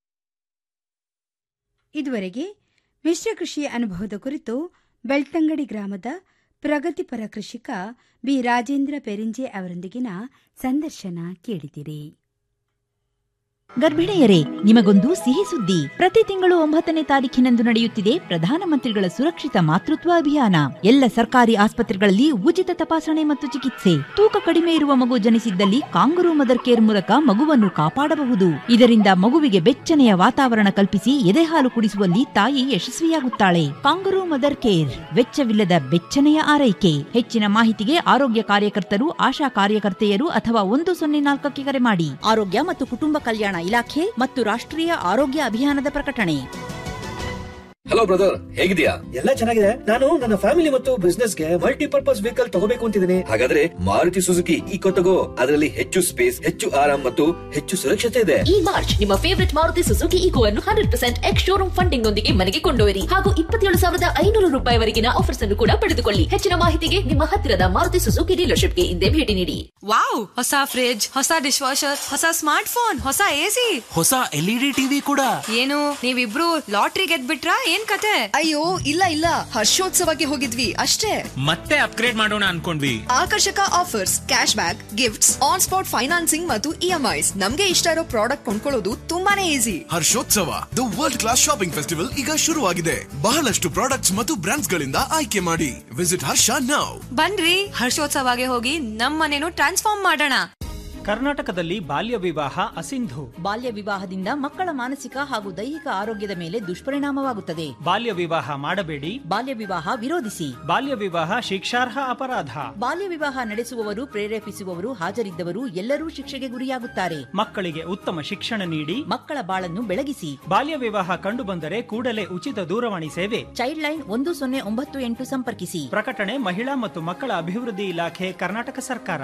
ಇದುವರೆಗೆ ಮಿಶ್ರ ಕೃಷಿ ಅನುಭವದ ಕುರಿತು ಬೆಳ್ತಂಗಡಿ ಗ್ರಾಮದ ಪ್ರಗತಿಪರ ಕೃಷಿಕ ಬಿ ರಾಜೇಂದ್ರ ಪೆರಿಂಜೆ ಅವರೊಂದಿಗಿನ ಸಂದರ್ಶನ ಕೇಳಿದಿರಿ ಗರ್ಭಿಣಿಯರೇ ನಿಮಗೊಂದು ಸಿಹಿ ಸುದ್ದಿ ಪ್ರತಿ ತಿಂಗಳು ಒಂಬತ್ತನೇ ತಾರೀಖಿನಂದು ನಡೆಯುತ್ತಿದೆ ಪ್ರಧಾನಮಂತ್ರಿಗಳ ಸುರಕ್ಷಿತ ಮಾತೃತ್ವ ಅಭಿಯಾನ ಎಲ್ಲ ಸರ್ಕಾರಿ ಆಸ್ಪತ್ರೆಗಳಲ್ಲಿ ಉಚಿತ ತಪಾಸಣೆ ಮತ್ತು ಚಿಕಿತ್ಸೆ ತೂಕ ಕಡಿಮೆ ಇರುವ ಮಗು ಜನಿಸಿದ್ದಲ್ಲಿ ಕಾಂಗರೂ ಮದರ್ ಕೇರ್ ಮೂಲಕ ಮಗುವನ್ನು ಕಾಪಾಡಬಹುದು ಇದರಿಂದ ಮಗುವಿಗೆ ಬೆಚ್ಚನೆಯ ವಾತಾವರಣ ಕಲ್ಪಿಸಿ ಎದೆಹಾಲು ಕುಡಿಸುವಲ್ಲಿ ತಾಯಿ ಯಶಸ್ವಿಯಾಗುತ್ತಾಳೆ ಕಾಂಗರೂ ಮದರ್ ಕೇರ್ ವೆಚ್ಚವಿಲ್ಲದ ಬೆಚ್ಚನೆಯ ಆರೈಕೆ ಹೆಚ್ಚಿನ ಮಾಹಿತಿಗೆ ಆರೋಗ್ಯ ಕಾರ್ಯಕರ್ತರು ಆಶಾ ಕಾರ್ಯಕರ್ತೆಯರು ಅಥವಾ ಒಂದು ಸೊನ್ನೆ ನಾಲ್ಕಕ್ಕೆ ಕರೆ ಮಾಡಿ ಆರೋಗ್ಯ ಮತ್ತು ಕುಟುಂಬ ಕಲ್ಯಾಣ ಇಲಾಖೆ ಮತ್ತು ರಾಷ್ಟ್ರೀಯ ಆರೋಗ್ಯ ಅಭಿಯಾನದ ಪ್ರಕಟಣೆ ಹಲೋ ಬ್ರದರ್ ಹೇಗಿದ್ಯಾ ಎಲ್ಲ ಚೆನ್ನಾಗಿದೆ ನಾನು ನನ್ನ ಫ್ಯಾಮಿಲಿ ಮತ್ತು ಬಿಸ್ನೆಸ್ ಗೆ ಮಲ್ಟಿಪರ್ಪಸ್ ವೆಹಿಕಲ್ ತಗೋಬೇಕು ಅಂತಿದ್ದೀನಿ ಹಾಗಾದ್ರೆ ಮಾರುತಿ ಸುಜುಕಿ ಈಕೋ ತಗೋ ಅದರಲ್ಲಿ ಹೆಚ್ಚು ಸ್ಪೇಸ್ ಹೆಚ್ಚು ಆರಾಮ್ ಮತ್ತು ಹೆಚ್ಚು ಸುರಕ್ಷತೆ ಇದೆ ಈ ಮಾರ್ಚ್ ನಿಮ್ಮ ಫೇವರಿಟ್ ಮಾರುತಿ ಸುಜುಕಿ ಈಕೋ ಅನ್ನು hundred percent ex showroom funding ನೊಂದಿಗೆ ಮನೆಗೆ ಕೊಂಡೊಯ್ಯಿರಿ ಹಾಗೂ ಇಪ್ಪತ್ತೇಳು ಸಾವಿರದ ಐನೂರು ರೂಪಾಯಿವರೆಗಿನ ಆಫರ್ಸ್ ಅನ್ನು ಕೂಡ ಪಡೆದುಕೊಳ್ಳಿ ಹೆಚ್ಚಿನ ಮಾಹಿತಿಗೆ ನಿಮ್ಮ ಹತ್ತಿರದ ಮಾರುತಿ ಸುಜುಕಿ ಡೀಲರ್ಶಿಪ್ಗೆ ಹಿಂದೆ ಭೇಟಿ ನೀಡಿ ವಾವ್ ಹೊಸ ಫ್ರಿಡ್ಜ್ ಹೊಸ ಡಿಶ್ ವಾಷರ್ ಹೊಸ ಸ್ಮಾರ್ಟ್ ಫೋನ್ ಹೊಸ ಎಸಿ ಹೊಸ ಎಲ್ಇಡಿ ಟಿವಿ ಕೂಡ ಏನು ನೀವಿಬ್ರು ಲಾಟ್ರಿ ಗೆದ್ಬಿಟ್ರಾ ಏನ್ ಕತೆ ಅಯ್ಯೋ ಇಲ್ಲ ಇಲ್ಲ ಹರ್ಷೋತ್ಸವಕ್ಕೆ ಹೋಗಿದ್ವಿ ಅಷ್ಟೇ ಮತ್ತೆ ಅಪ್ಗ್ರೇಡ್ ಮಾಡೋಣ ಅನ್ಕೊಂಡ್ವಿ ಆಕರ್ಷಕ offers cashback gifts on spot financing ಮತ್ತು ಇಎಂಐಸ್ ನಮ್ಗೆ ಇಷ್ಟ ಇರೋ ಪ್ರಾಡಕ್ಟ್ ಕೊಂಡ್ಕೊಳ್ಳೋದು ತುಂಬಾನೇ easy Harshotsava the world class shopping festival ಈಗ ಶುರುವಾಗಿದೆ ಬಹಳಷ್ಟು ಪ್ರಾಡಕ್ಟ್ಸ್ ಮತ್ತು ಬ್ರಾಂಡ್ಸ್ ಗಳಿಂದ ಆಯ್ಕೆ ಮಾಡಿ ವಿಸಿಟ್ ಹರ್ಷ ನೌ ಬನ್ರಿ ಹರ್ಷೋತ್ಸವಗೆ ಹೋಗಿ ನಮ್ಮನೇನು ಟ್ರಾನ್ಸ್ಫಾರ್ಮ್ ಮಾಡೋಣ ಕರ್ನಾಟಕದಲ್ಲಿ ಬಾಲ್ಯ ವಿವಾಹ ಅಸಿಂಧು ಬಾಲ್ಯ ವಿವಾಹದಿಂದ ಮಕ್ಕಳ ಮಾನಸಿಕ ಹಾಗೂ ದೈಹಿಕ ಆರೋಗ್ಯದ ಮೇಲೆ ದುಷ್ಪರಿಣಾಮವಾಗುತ್ತದೆ ಬಾಲ್ಯ ವಿವಾಹ ಮಾಡಬೇಡಿ ಬಾಲ್ಯ ವಿವಾಹ ವಿರೋಧಿಸಿ ಬಾಲ್ಯ ವಿವಾಹ ಶಿಕ್ಷಾರ್ಹ ಅಪರಾಧ ಬಾಲ್ಯ ವಿವಾಹ ನಡೆಸುವವರು ಪ್ರೇರೇಪಿಸುವವರು ಹಾಜರಿದ್ದವರು ಎಲ್ಲರೂ ಶಿಕ್ಷೆಗೆ ಗುರಿಯಾಗುತ್ತಾರೆ ಮಕ್ಕಳಿಗೆ ಉತ್ತಮ ಶಿಕ್ಷಣ ನೀಡಿ ಮಕ್ಕಳ ಬಾಳನ್ನು ಬೆಳಗಿಸಿ ಬಾಲ್ಯ ವಿವಾಹ ಕಂಡುಬಂದರೆ ಕೂಡಲೇ ಉಚಿತ ದೂರವಾಣಿ ಸೇವೆ ಚೈಲ್ಡ್ ಲೈನ್ ಒಂದು ಸೊನ್ನೆ ಒಂಬತ್ತು ಎಂಟು ಸಂಪರ್ಕಿಸಿ ಪ್ರಕಟಣೆ ಮಹಿಳಾ ಮತ್ತು ಮಕ್ಕಳ ಅಭಿವೃದ್ಧಿ ಇಲಾಖೆ ಕರ್ನಾಟಕ ಸರ್ಕಾರ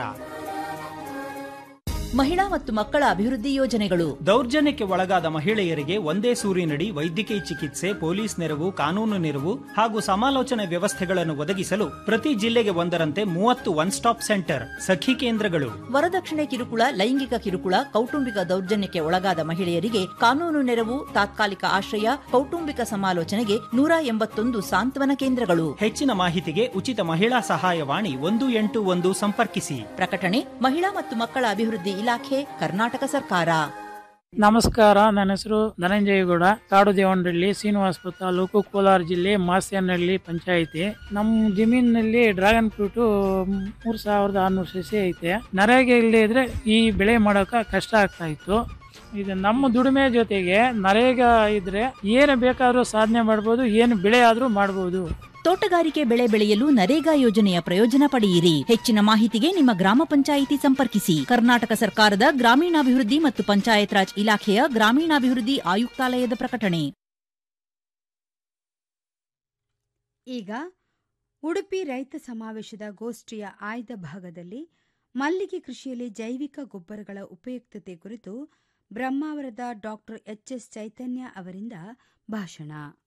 ಮಹಿಳಾ ಮತ್ತು ಮಕ್ಕಳ ಅಭಿವೃದ್ಧಿ ಯೋಜನೆಗಳು ದೌರ್ಜನ್ಯಕ್ಕೆ ಒಳಗಾದ ಮಹಿಳೆಯರಿಗೆ ಒಂದೇ ಸೂರಿನಡಿ ವೈದ್ಯಕೀಯ ಚಿಕಿತ್ಸೆ ಪೊಲೀಸ್ ನೆರವು ಕಾನೂನು ನೆರವು ಹಾಗೂ ಸಮಾಲೋಚನೆ ವ್ಯವಸ್ಥೆಗಳನ್ನು ಒದಗಿಸಲು ಪ್ರತಿ ಜಿಲ್ಲೆಗೆ ಒಂದರಂತೆ ಮೂವತ್ತು ಒನ್ ಸ್ಟಾಪ್ ಸೆಂಟರ್ ಸಖಿ ಕೇಂದ್ರಗಳು ವರದಕ್ಷಿಣೆ ಕಿರುಕುಳ ಲೈಂಗಿಕ ಕಿರುಕುಳ ಕೌಟುಂಬಿಕ ದೌರ್ಜನ್ಯಕ್ಕೆ ಒಳಗಾದ ಮಹಿಳೆಯರಿಗೆ ಕಾನೂನು ನೆರವು ತಾತ್ಕಾಲಿಕ ಆಶ್ರಯ ಕೌಟುಂಬಿಕ ಸಮಾಲೋಚನೆಗೆ ನೂರ ಎಂಬತ್ತೊಂದು ಸಾಂತ್ವನ ಕೇಂದ್ರಗಳು ಹೆಚ್ಚಿನ ಮಾಹಿತಿಗೆ ಉಚಿತ ಮಹಿಳಾ ಸಹಾಯವಾಣಿ ಒಂದು ಎಂಟು ಒಂದು ಸಂಪರ್ಕಿಸಿ ಪ್ರಕಟಣೆ ಮಹಿಳಾ ಮತ್ತು ಮಕ್ಕಳ ಅಭಿವೃದ್ಧಿ ಇಲಾಖೆ ಕರ್ನಾಟಕ ಸರ್ಕಾರ ನಮಸ್ಕಾರ ನನ್ನ ಹೆಸರು ಧನಂಜಯಗೌಡ ಕಾಡು ದೇವನಹಳ್ಳಿ ಶ್ರೀನಿವಾಸಪುರ ತಾಲೂಕು ಕೋಲಾರ ಜಿಲ್ಲೆ ಮಾಸ್ಯನಹಳ್ಳಿ ಪಂಚಾಯಿತಿ ನಮ್ಮ ಜಮೀನಿನಲ್ಲಿ ಡ್ರ್ಯಾಗನ್ ಫ್ರೂಟ್ ಮೂರ್ ಸಾವಿರದ ಆರ್ನೂರು ಸಸಿ ಐತೆ ನರೇಗೆ ಇಲ್ಲದೆ ಇದ್ರೆ ಈ ಬೆಳೆ ಮಾಡೋಕೆ ಕಷ್ಟ ಆಗ್ತಾ ಇತ್ತು ಇದು ನಮ್ಮ ದುಡಿಮೆ ಜೊತೆಗೆ ನರೇಗ ಇದ್ರೆ ಏನು ಬೇಕಾದ್ರೂ ಸಾಧನೆ ಮಾಡ್ಬೋದು ಏನು ಬೆಳೆ ಆದ್ರೂ ಮಾಡ್ಬೋದು ತೋಟಗಾರಿಕೆ ಬೆಳೆ ಬೆಳೆಯಲು ನರೇಗಾ ಯೋಜನೆಯ ಪ್ರಯೋಜನ ಪಡೆಯಿರಿ ಹೆಚ್ಚಿನ ಮಾಹಿತಿಗೆ ನಿಮ್ಮ ಗ್ರಾಮ ಪಂಚಾಯಿತಿ ಸಂಪರ್ಕಿಸಿ ಕರ್ನಾಟಕ ಸರ್ಕಾರದ ಗ್ರಾಮೀಣಾಭಿವೃದ್ಧಿ ಮತ್ತು ಪಂಚಾಯತ್ ರಾಜ್ ಇಲಾಖೆಯ ಗ್ರಾಮೀಣಾಭಿವೃದ್ಧಿ ಆಯುಕ್ತಾಲಯದ ಪ್ರಕಟಣೆ ಈಗ ಉಡುಪಿ ರೈತ ಸಮಾವೇಶದ ಗೋಷ್ಠಿಯ ಆಯ್ದ ಭಾಗದಲ್ಲಿ ಮಲ್ಲಿಗೆ ಕೃಷಿಯಲ್ಲಿ ಜೈವಿಕ ಗೊಬ್ಬರಗಳ ಉಪಯುಕ್ತತೆ ಕುರಿತು ಬ್ರಹ್ಮಾವರದ ಡಾಕ್ಟರ್ ಎಚ್ ಎಸ್ ಚೈತನ್ಯ ಅವರಿಂದ ಭಾಷಣ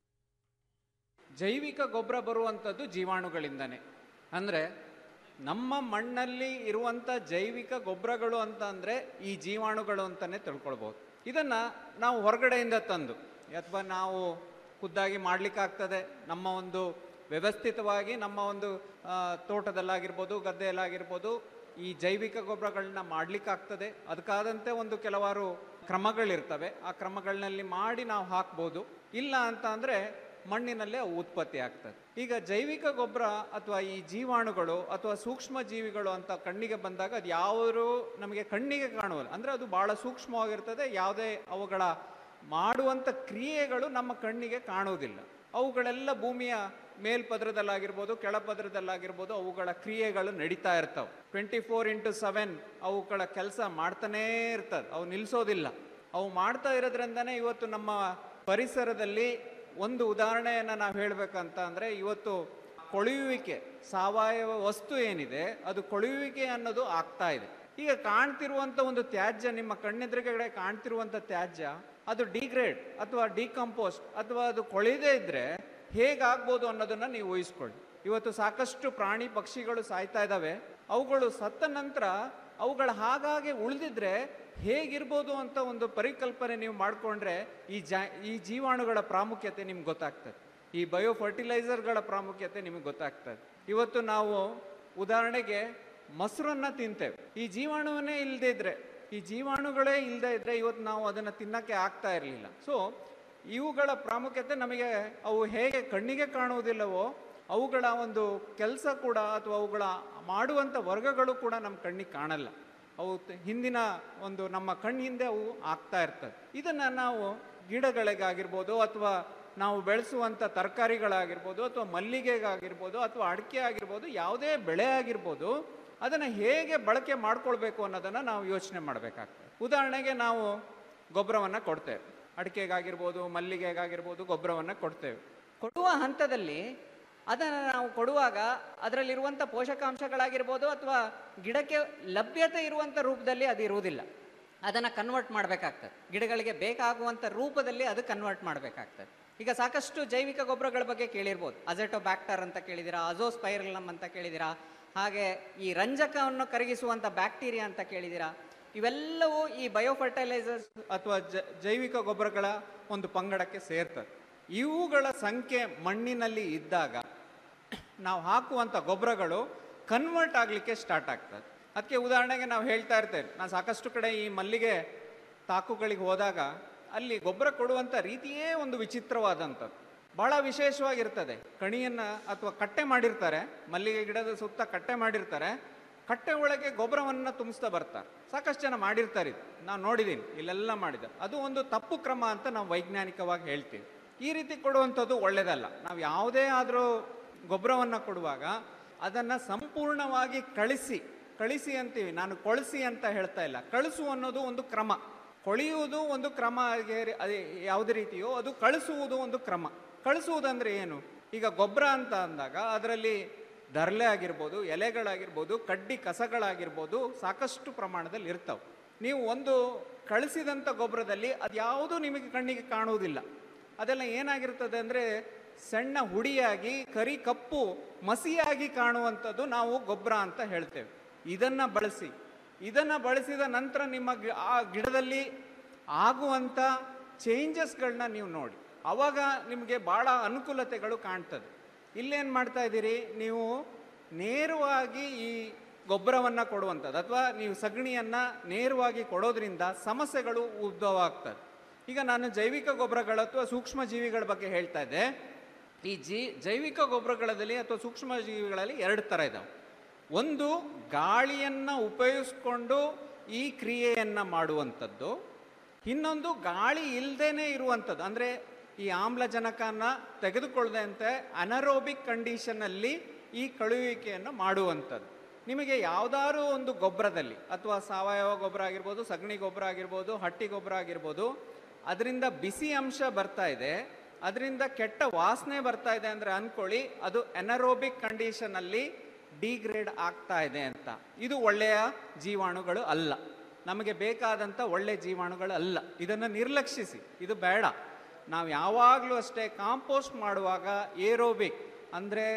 ಜೈವಿಕ ಗೊಬ್ಬರ ಬರುವಂಥದ್ದು ಜೀವಾಣುಗಳಿಂದನೇ ಅಂದರೆ ನಮ್ಮ ಮಣ್ಣಲ್ಲಿ ಇರುವಂಥ ಜೈವಿಕ ಗೊಬ್ಬರಗಳು ಅಂತ ಅಂದರೆ ಈ ಜೀವಾಣುಗಳು ಅಂತಲೇ ತಿಳ್ಕೊಳ್ಬೋದು ಇದನ್ನು ನಾವು ಹೊರಗಡೆಯಿಂದ ತಂದು ಅಥವಾ ನಾವು ಖುದ್ದಾಗಿ ಮಾಡಲಿಕ್ಕಾಗ್ತದೆ ನಮ್ಮ ಒಂದು ವ್ಯವಸ್ಥಿತವಾಗಿ ನಮ್ಮ ಒಂದು ಆ, ತೋಟದಲ್ಲಾಗಿರ್ಬೋದು ಗದ್ದೆಯಲ್ಲಾಗಿರ್ಬೋದು ಈ ಜೈವಿಕ ಗೊಬ್ಬರಗಳನ್ನ ಮಾಡಲಿಕ್ಕಾಗ್ತದೆ ಅದಕ್ಕಾದಂತೆ ಒಂದು ಕೆಲವಾರು ಕ್ರಮಗಳಿರ್ತವೆ ಆ ಕ್ರಮಗಳಲ್ಲಿ ಮಾಡಿ ನಾವು ಹಾಕ್ಬೋದು ಇಲ್ಲ ಅಂತ ಅಂದರೆ ಮಣ್ಣಿನಲ್ಲೇ ಅವು ಉತ್ಪತ್ತಿ ಆಗ್ತದೆ ಈಗ ಜೈವಿಕ ಗೊಬ್ಬರ ಅಥವಾ ಈ ಜೀವಾಣುಗಳು ಅಥವಾ ಸೂಕ್ಷ್ಮ ಜೀವಿಗಳು ಅಂತ ಕಣ್ಣಿಗೆ ಬಂದಾಗ ಅದು ಯಾವರು ನಮಗೆ ಕಣ್ಣಿಗೆ ಕಾಣುವಲ್ಲ ಅಂದರೆ ಅದು ಬಹಳ ಸೂಕ್ಷ್ಮವಾಗಿರ್ತದೆ ಯಾವುದೇ ಅವುಗಳ ಮಾಡುವಂಥ ಕ್ರಿಯೆಗಳು ನಮ್ಮ ಕಣ್ಣಿಗೆ ಕಾಣುವುದಿಲ್ಲ ಅವುಗಳೆಲ್ಲ ಭೂಮಿಯ ಮೇಲ್ಪದರದಲ್ಲಾಗಿರ್ಬೋದು ಕೆಳಪದರದಲ್ಲಾಗಿರ್ಬೋದು ಅವುಗಳ ಕ್ರಿಯೆಗಳು ನಡೀತಾ ಇರ್ತವೆ ಟ್ವೆಂಟಿ ಫೋರ್ ಇಂಟು ಸೆವೆನ್ ಅವುಗಳ ಕೆಲಸ ಮಾಡ್ತಾನೇ ಇರ್ತದೆ ಅವು ನಿಲ್ಲಿಸೋದಿಲ್ಲ ಅವು ಮಾಡ್ತಾ ಇರೋದ್ರಿಂದನೇ ಇವತ್ತು ನಮ್ಮ ಪರಿಸರದಲ್ಲಿ ಒಂದು ಉದಾಹರಣೆಯನ್ನು ನಾವು ಹೇಳಬೇಕಂತ ಅಂದರೆ ಇವತ್ತು ಕೊಳೆಯುವಿಕೆ ಸಾವಯವ ವಸ್ತು ಏನಿದೆ ಅದು ಕೊಳೆಯುವಿಕೆ ಅನ್ನೋದು ಆಗ್ತಾ ಇದೆ ಈಗ ಕಾಣ್ತಿರುವಂಥ ಒಂದು ತ್ಯಾಜ್ಯ ನಿಮ್ಮ ಕಣ್ಣೆದುರುಗಡೆ ಕಾಣ್ತಿರುವಂಥ ತ್ಯಾಜ್ಯ ಅದು ಡಿಗ್ರೇಡ್ ಅಥವಾ ಡಿಕಂಪೋಸ್ಟ್ ಅಥವಾ ಅದು ಕೊಳೆಯದೇ ಇದ್ರೆ ಹೇಗಾಗ್ಬೋದು ಅನ್ನೋದನ್ನ ನೀವು ಊಹಿಸ್ಕೊಳ್ಳಿ ಇವತ್ತು ಸಾಕಷ್ಟು ಪ್ರಾಣಿ ಪಕ್ಷಿಗಳು ಸಾಯ್ತಾ ಇದ್ದಾವೆ ಅವುಗಳು ಸತ್ತ ನಂತರ ಅವುಗಳ ಹಾಗಾಗಿ ಉಳಿದಿದ್ರೆ ಹೇಗಿರ್ಬೋದು ಅಂತ ಒಂದು ಪರಿಕಲ್ಪನೆ ನೀವು ಮಾಡಿಕೊಂಡ್ರೆ ಈ ಜಾ ಈ ಜೀವಾಣುಗಳ ಪ್ರಾಮುಖ್ಯತೆ ನಿಮ್ಗೆ ಗೊತ್ತಾಗ್ತದೆ ಈ ಬಯೋ ಫರ್ಟಿಲೈಸರ್ಗಳ ಪ್ರಾಮುಖ್ಯತೆ ನಿಮಗೆ ಗೊತ್ತಾಗ್ತದೆ ಇವತ್ತು ನಾವು ಉದಾಹರಣೆಗೆ ಮೊಸರನ್ನ ತಿಂತೇವೆ ಈ ಜೀವಾಣುವನ್ನೇ ಇಲ್ಲದೇ ಇದ್ರೆ ಈ ಜೀವಾಣುಗಳೇ ಇಲ್ಲದೆ ಇದ್ರೆ ಇವತ್ತು ನಾವು ಅದನ್ನು ತಿನ್ನಕ್ಕೆ ಆಗ್ತಾ ಇರಲಿಲ್ಲ ಸೊ ಇವುಗಳ ಪ್ರಾಮುಖ್ಯತೆ ನಮಗೆ ಅವು ಹೇಗೆ ಕಣ್ಣಿಗೆ ಕಾಣುವುದಿಲ್ಲವೋ ಅವುಗಳ ಒಂದು ಕೆಲಸ ಕೂಡ ಅಥವಾ ಅವುಗಳ ಮಾಡುವಂಥ ವರ್ಗಗಳು ಕೂಡ ನಮ್ಮ ಕಣ್ಣಿಗೆ ಕಾಣಲ್ಲ ಅವು ತ- ಹಿಂದಿನ ಒಂದು ನಮ್ಮ ಕಣ್ಣು ಹಿಂದೆ ಅವು ಆಗ್ತಾ ಇರ್ತವೆ ಇದನ್ನು ನಾವು ಗಿಡಗಳಿಗಾಗಿರ್ಬೋದು ಅಥವಾ ನಾವು ಬೆಳೆಸುವಂಥ ತರಕಾರಿಗಳಾಗಿರ್ಬೋದು ಅಥವಾ ಮಲ್ಲಿಗೆಗಾಗಿರ್ಬೋದು ಅಥವಾ ಅಡಿಕೆ ಆಗಿರ್ಬೋದು ಯಾವುದೇ ಬೆಳೆ ಆಗಿರ್ಬೋದು ಅದನ್ನು ಹೇಗೆ ಬಳಕೆ ಮಾಡ್ಕೊಳ್ಬೇಕು ಅನ್ನೋದನ್ನು ನಾವು ಯೋಚನೆ ಮಾಡಬೇಕಾಗ್ತದೆ ಉದಾಹರಣೆಗೆ ನಾವು ಗೊಬ್ಬರವನ್ನು ಕೊಡ್ತೇವೆ ಅಡಿಕೆಗಾಗಿರ್ಬೋದು ಮಲ್ಲಿಗೆಗಾಗಿರ್ಬೋದು ಗೊಬ್ಬರವನ್ನು ಕೊಡ್ತೇವೆ ಕೊಡುವ ಹಂತದಲ್ಲಿ ಅದನ್ನು ನಾವು ಕೊಡುವಾಗ ಅದರಲ್ಲಿರುವಂಥ ಪೋಷಕಾಂಶಗಳಾಗಿರ್ಬೋದು ಅಥವಾ ಗಿಡಕ್ಕೆ ಲಭ್ಯತೆ ಇರುವಂಥ ರೂಪದಲ್ಲಿ ಅದು ಇರುವುದಿಲ್ಲ ಅದನ್ನು ಕನ್ವರ್ಟ್ ಮಾಡಬೇಕಾಗ್ತದೆ ಗಿಡಗಳಿಗೆ ಬೇಕಾಗುವಂಥ ರೂಪದಲ್ಲಿ ಅದು ಕನ್ವರ್ಟ್ ಮಾಡಬೇಕಾಗ್ತದೆ ಈಗ ಸಾಕಷ್ಟು ಜೈವಿಕ ಗೊಬ್ಬರಗಳ ಬಗ್ಗೆ ಕೇಳಿರ್ಬೋದು ಅಜೆಟೋಬ್ಯಾಕ್ಟರ್ ಅಂತ ಕೇಳಿದಿರಾ ಅಜೋಸ್ಪೈರಲಮ್ ಅಂತ ಕೇಳಿದಿರಾ ಹಾಗೆ ಈ ರಂಜಕವನ್ನು ಕರಗಿಸುವಂಥ ಬ್ಯಾಕ್ಟೀರಿಯಾ ಅಂತ ಕೇಳಿದಿರಾ ಇವೆಲ್ಲವೂ ಈ ಬಯೋಫರ್ಟೈಲೈಸರ್ಸ್ ಅಥವಾ ಜ ಜೈವಿಕ ಗೊಬ್ಬರಗಳ ಒಂದು ಪಂಗಡಕ್ಕೆ ಸೇರ್ತದೆ ಇವುಗಳ ಸಂಖ್ಯೆ ಮಣ್ಣಿನಲ್ಲಿ ಇದ್ದಾಗ ನಾವು ಹಾಕುವಂಥ ಗೊಬ್ಬರಗಳು ಕನ್ವರ್ಟ್ ಆಗಲಿಕ್ಕೆ ಸ್ಟಾರ್ಟ್ ಆಗ್ತದೆ ಅದಕ್ಕೆ ಉದಾಹರಣೆಗೆ ನಾವು ಹೇಳ್ತಾ ಇರ್ತೇವೆ ನಾನು ಸಾಕಷ್ಟು ಕಡೆ ಈ ಮಲ್ಲಿಗೆ ತಾಕುಗಳಿಗೆ ಹೋದಾಗ ಅಲ್ಲಿ ಗೊಬ್ಬರ ಕೊಡುವಂಥ ರೀತಿಯೇ ಒಂದು ವಿಚಿತ್ರವಾದಂಥದ್ದು ಬಹಳ ವಿಶೇಷವಾಗಿರ್ತದೆ ಕಣಿಯನ್ನು ಅಥವಾ ಕಟ್ಟೆ ಮಾಡಿರ್ತಾರೆ ಮಲ್ಲಿಗೆ ಗಿಡದ ಸುತ್ತ ಕಟ್ಟೆ ಮಾಡಿರ್ತಾರೆ ಕಟ್ಟೆ ಒಳಗೆ ಗೊಬ್ಬರವನ್ನು ತುಂಬಿಸ್ತಾ ಬರ್ತಾರೆ ಸಾಕಷ್ಟು ಜನ ಮಾಡಿರ್ತಾರೆ ಇದು ನಾನು ನೋಡಿದ್ದೀನಿ ಇಲ್ಲೆಲ್ಲ ಮಾಡಿದ ಅದು ಒಂದು ತಪ್ಪು ಕ್ರಮ ಅಂತ ನಾವು ವೈಜ್ಞಾನಿಕವಾಗಿ ಹೇಳ್ತೀವಿ ಈ ರೀತಿ ಕೊಡುವಂಥದ್ದು ಒಳ್ಳೆಯದಲ್ಲ ನಾವು ಯಾವುದೇ ಆದರೂ ಗೊಬ್ಬರವನ್ನು ಕೊಡುವಾಗ ಅದನ್ನು ಸಂಪೂರ್ಣವಾಗಿ ಕಳಿಸಿ ಕಳಿಸಿ ಅಂತೀವಿ ನಾನು ಕೊಳಿಸಿ ಅಂತ ಹೇಳ್ತಾ ಇಲ್ಲ ಕಳಿಸು ಅನ್ನೋದು ಒಂದು ಕ್ರಮ ಕೊಳೆಯುವುದು ಒಂದು ಕ್ರಮ ಆಗಿ- ಅದೇ ಯಾವುದೇ ರೀತಿಯೋ ಅದು ಕಳಿಸುವುದು ಒಂದು ಕ್ರಮ ಕಳಿಸುವುದಂದ್ರೆ ಏನು ಈಗ ಗೊಬ್ಬರ ಅಂತ ಅಂದಾಗ ಅದರಲ್ಲಿ ದರ್ಲೆ ಆಗಿರ್ಬೋದು ಎಲೆಗಳಾಗಿರ್ಬೋದು ಕಡ್ಡಿ ಕಸಗಳಾಗಿರ್ಬೋದು ಸಾಕಷ್ಟು ಪ್ರಮಾಣದಲ್ಲಿ ಇರ್ತವೆ ನೀವು ಒಂದು ಕಳಿಸಿದಂಥ ಗೊಬ್ಬರದಲ್ಲಿ ಅದ್ಯಾವುದೂ ನಿಮಗೆ ಕಣ್ಣಿಗೆ ಕಾಣುವುದಿಲ್ಲ ಅದೆಲ್ಲ ಏನಾಗಿರ್ತದೆ ಅಂದರೆ ಸಣ್ಣ ಹುಡಿಯಾಗಿ ಕರಿ ಕಪ್ಪು ಮಸಿಯಾಗಿ ಕಾಣುವಂಥದ್ದು ನಾವು ಗೊಬ್ಬರ ಅಂತ ಹೇಳ್ತೇವೆ ಇದನ್ನು ಬಳಸಿ ಇದನ್ನು ಬಳಸಿದ ನಂತರ ನಿಮ್ಮ ಗಿ- ಆ ಗಿಡದಲ್ಲಿ ಆಗುವಂಥ ಚೇಂಜಸ್ಗಳನ್ನ ನೀವು ನೋಡಿ ಅವಾಗ ನಿಮಗೆ ಭಾಳ ಅನುಕೂಲತೆಗಳು ಕಾಣ್ತದೆ ಇಲ್ಲೇನು ಮಾಡ್ತಾ ಇದ್ದೀರಿ ನೀವು ನೇರವಾಗಿ ಈ ಗೊಬ್ಬರವನ್ನು ಕೊಡುವಂಥದ್ದು ಅಥವಾ ನೀವು ಸಗಣಿಯನ್ನು ನೇರವಾಗಿ ಕೊಡೋದ್ರಿಂದ ಸಮಸ್ಯೆಗಳು ಉದ್ಭವ ಆಗ್ತದೆ ಈಗ ನಾನು ಜೈವಿಕ ಗೊಬ್ಬರಗಳ ಅಥವಾ ಸೂಕ್ಷ್ಮ ಜೀವಿಗಳ ಬಗ್ಗೆ ಹೇಳ್ತಾ ಇದ್ದೆ ಈ ಜೀ ಜೈವಿಕ ಗೊಬ್ಬರಗಳಲ್ಲಿ ಅಥವಾ ಸೂಕ್ಷ್ಮ ಜೀವಿಗಳಲ್ಲಿ ಎರಡು ಥರ ಇದಾವೆ ಒಂದು ಗಾಳಿಯನ್ನು ಉಪಯೋಗಿಸ್ಕೊಂಡು ಈ ಕ್ರಿಯೆಯನ್ನು ಮಾಡುವಂಥದ್ದು ಇನ್ನೊಂದು ಗಾಳಿ ಇಲ್ಲದೇನೆ ಇರುವಂಥದ್ದು ಅಂದರೆ ಈ ಆಮ್ಲಜನಕನ ತೆಗೆದುಕೊಳ್ಳದಂತೆ ಅನರೋಬಿಕ್ ಕಂಡೀಷನ್ನಲ್ಲಿ ಈ ಕಳುವಿಕೆಯನ್ನು ಮಾಡುವಂಥದ್ದು ನಿಮಗೆ ಯಾವುದಾದ್ರೂ ಒಂದು ಗೊಬ್ಬರದಲ್ಲಿ ಅಥವಾ ಸಾವಯವ ಗೊಬ್ಬರ ಆಗಿರ್ಬೋದು ಸಗಣಿ ಗೊಬ್ಬರ ಆಗಿರ್ಬೋದು ಹಟ್ಟಿ ಗೊಬ್ಬರ ಆಗಿರ್ಬೋದು ಅದರಿಂದ ಬಿಸಿ ಅಂಶ ಬರ್ತಾ ಇದೆ ಅದರಿಂದ ಕೆಟ್ಟ ವಾಸನೆ ಬರ್ತಾ ಇದೆ ಅಂದರೆ ಅಂದ್ಕೊಳ್ಳಿ ಅದು ಎನರೋಬಿಕ್ ಕಂಡೀಷನಲ್ಲಿ ಡಿಗ್ರೇಡ್ ಆಗ್ತಾ ಇದೆ ಅಂತ ಇದು ಒಳ್ಳೆಯ ಜೀವಾಣುಗಳು ಅಲ್ಲ ನಮಗೆ ಬೇಕಾದಂಥ ಒಳ್ಳೆ ಜೀವಾಣುಗಳು ಅಲ್ಲ ಇದನ್ನು ನಿರ್ಲಕ್ಷಿಸಿ ಇದು ಬೇಡ ನಾವು ಯಾವಾಗಲೂ ಅಷ್ಟೇ ಕಾಂಪೋಸ್ಟ್ ಮಾಡುವಾಗ ಏರೋಬಿಕ್ ಅಂದರೆ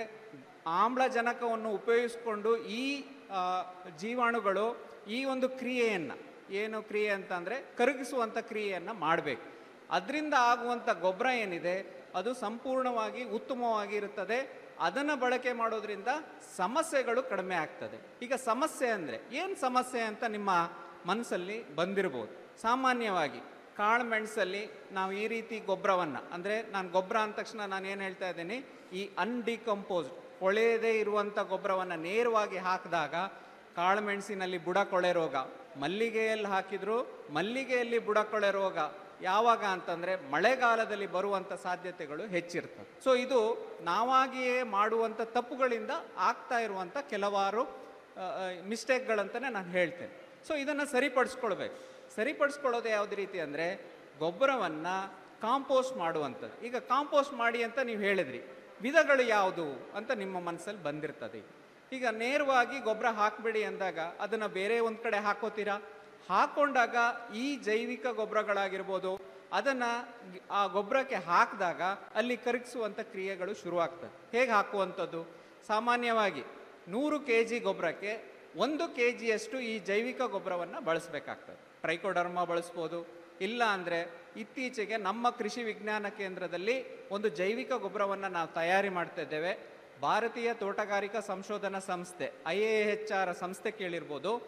ಆಮ್ಲಜನಕವನ್ನು ಉಪಯೋಗಿಸ್ಕೊಂಡು ಈ ಆ, ಜೀವಾಣುಗಳು ಈ ಒಂದು ಕ್ರಿಯೆಯನ್ನು ಏನು ಕ್ರಿಯೆ ಅಂತಂದರೆ ಕರಗಿಸುವಂಥ ಕ್ರಿಯೆಯನ್ನು ಮಾಡಬೇಕು ಅದರಿಂದ ಆಗುವಂಥ ಗೊಬ್ಬರ ಏನಿದೆ ಅದು ಸಂಪೂರ್ಣವಾಗಿ ಉತ್ತಮವಾಗಿ ಇರುತ್ತದೆ ಅದನ್ನು ಬಳಕೆ ಮಾಡೋದ್ರಿಂದ ಸಮಸ್ಯೆಗಳು ಕಡಿಮೆ ಆಗ್ತದೆ ಈಗ ಸಮಸ್ಯೆ ಅಂದರೆ ಏನು ಸಮಸ್ಯೆ ಅಂತ ನಿಮ್ಮ ಮನಸ್ಸಲ್ಲಿ ಬಂದಿರ್ಬೋದು ಸಾಮಾನ್ಯವಾಗಿ ಕಾಳು ಮೆಣಸಲ್ಲಿ ನಾವು ಈ ರೀತಿ ಗೊಬ್ಬರವನ್ನು ಅಂದರೆ ನಾನು ಗೊಬ್ಬರ ಅಂದ ತಕ್ಷಣ ನಾನು ಏನು ಹೇಳ್ತಾ ಇದ್ದೀನಿ ಈ ಅನ್ಡಿಕಂಪೋಸ್ಡ್ ಕೊಳೆಯದೇ ಇರುವಂಥ ಗೊಬ್ಬರವನ್ನು ನೇರವಾಗಿ ಹಾಕಿದಾಗ ಕಾಳು ಮೆಣಸಿನಲ್ಲಿ ಬುಡ ಕೊಳೆ ರೋಗ ಮಲ್ಲಿಗೆಯಲ್ಲಿ ಹಾಕಿದ್ರು ಮಲ್ಲಿಗೆಯಲ್ಲಿ ಬುಡ ಕೊಳೆ ರೋಗ ಯಾವಾಗ ಅಂತಂದರೆ ಮಳೆಗಾಲದಲ್ಲಿ ಬರುವಂಥ ಸಾಧ್ಯತೆಗಳು ಹೆಚ್ಚಿರ್ತವೆ ಸೊ ಇದು ನಾವಾಗಿಯೇ ಮಾಡುವಂಥ ತಪ್ಪುಗಳಿಂದ ಆಗ್ತಾ ಇರುವಂಥ ಕೆಲವಾರು ಮಿಸ್ಟೇಕ್ಗಳಂತಲೇ ನಾನು ಹೇಳ್ತೇನೆ ಸೊ ಇದನ್ನು ಸರಿಪಡಿಸ್ಕೊಳ್ಬೇಕು ಸರಿಪಡಿಸ್ಕೊಳ್ಳೋದು ಯಾವ್ದು ರೀತಿ ಅಂದರೆ ಗೊಬ್ಬರವನ್ನು ಕಾಂಪೋಸ್ಟ್ ಮಾಡುವಂಥದ್ದು ಈಗ ಕಾಂಪೋಸ್ಟ್ ಮಾಡಿ ಅಂತ ನೀವು ಹೇಳಿದ್ರಿ ವಿಧಗಳು ಯಾವುದು ಅಂತ ನಿಮ್ಮ ಮನಸ್ಸಲ್ಲಿ ಬಂದಿರ್ತದೆ ಈಗ ನೇರವಾಗಿ ಗೊಬ್ಬರ ಹಾಕಬೇಡಿ ಅಂದಾಗ ಅದನ್ನು ಬೇರೆ ಒಂದು ಕಡೆ ಹಾಕೋತೀರಾ ಹಾಕೊಂಡಾಗ ಈ ಜೈವಿಕ ಗೊಬ್ಬರಗಳಾಗಿರ್ಬೋದು ಅದನ್ನು ಆ ಗೊಬ್ಬರಕ್ಕೆ ಹಾಕಿದಾಗ ಅಲ್ಲಿ ಕರಗಿಸುವಂಥ ಕ್ರಿಯೆಗಳು ಶುರುವಾಗ್ತದೆ ಹೇಗೆ ಹಾಕುವಂಥದ್ದು ಸಾಮಾನ್ಯವಾಗಿ ನೂರು ಕೆ ಜಿ ಗೊಬ್ಬರಕ್ಕೆ ಒಂದು ಕೆ ಜಿಯಷ್ಟು ಈ ಜೈವಿಕ ಗೊಬ್ಬರವನ್ನು ಬಳಸಬೇಕಾಗ್ತದೆ ಟ್ರೈಕೋಡರ್ಮ ಬಳಸ್ಬೋದು ಇಲ್ಲ ಅಂದರೆ ಇತ್ತೀಚೆಗೆ ನಮ್ಮ ಕೃಷಿ ವಿಜ್ಞಾನ ಕೇಂದ್ರದಲ್ಲಿ ಒಂದು ಜೈವಿಕ ಗೊಬ್ಬರವನ್ನು ನಾವು ತಯಾರಿ ಮಾಡ್ತಾ ಇದ್ದೇವೆ ಭಾರತೀಯ ತೋಟಗಾರಿಕಾ ಸಂಶೋಧನಾ ಸಂಸ್ಥೆ ಐ ಎ ಎಚ್ ಆರ್ ಸಂಸ್ಥೆ ಕೇಳಿರ್ಬೋದು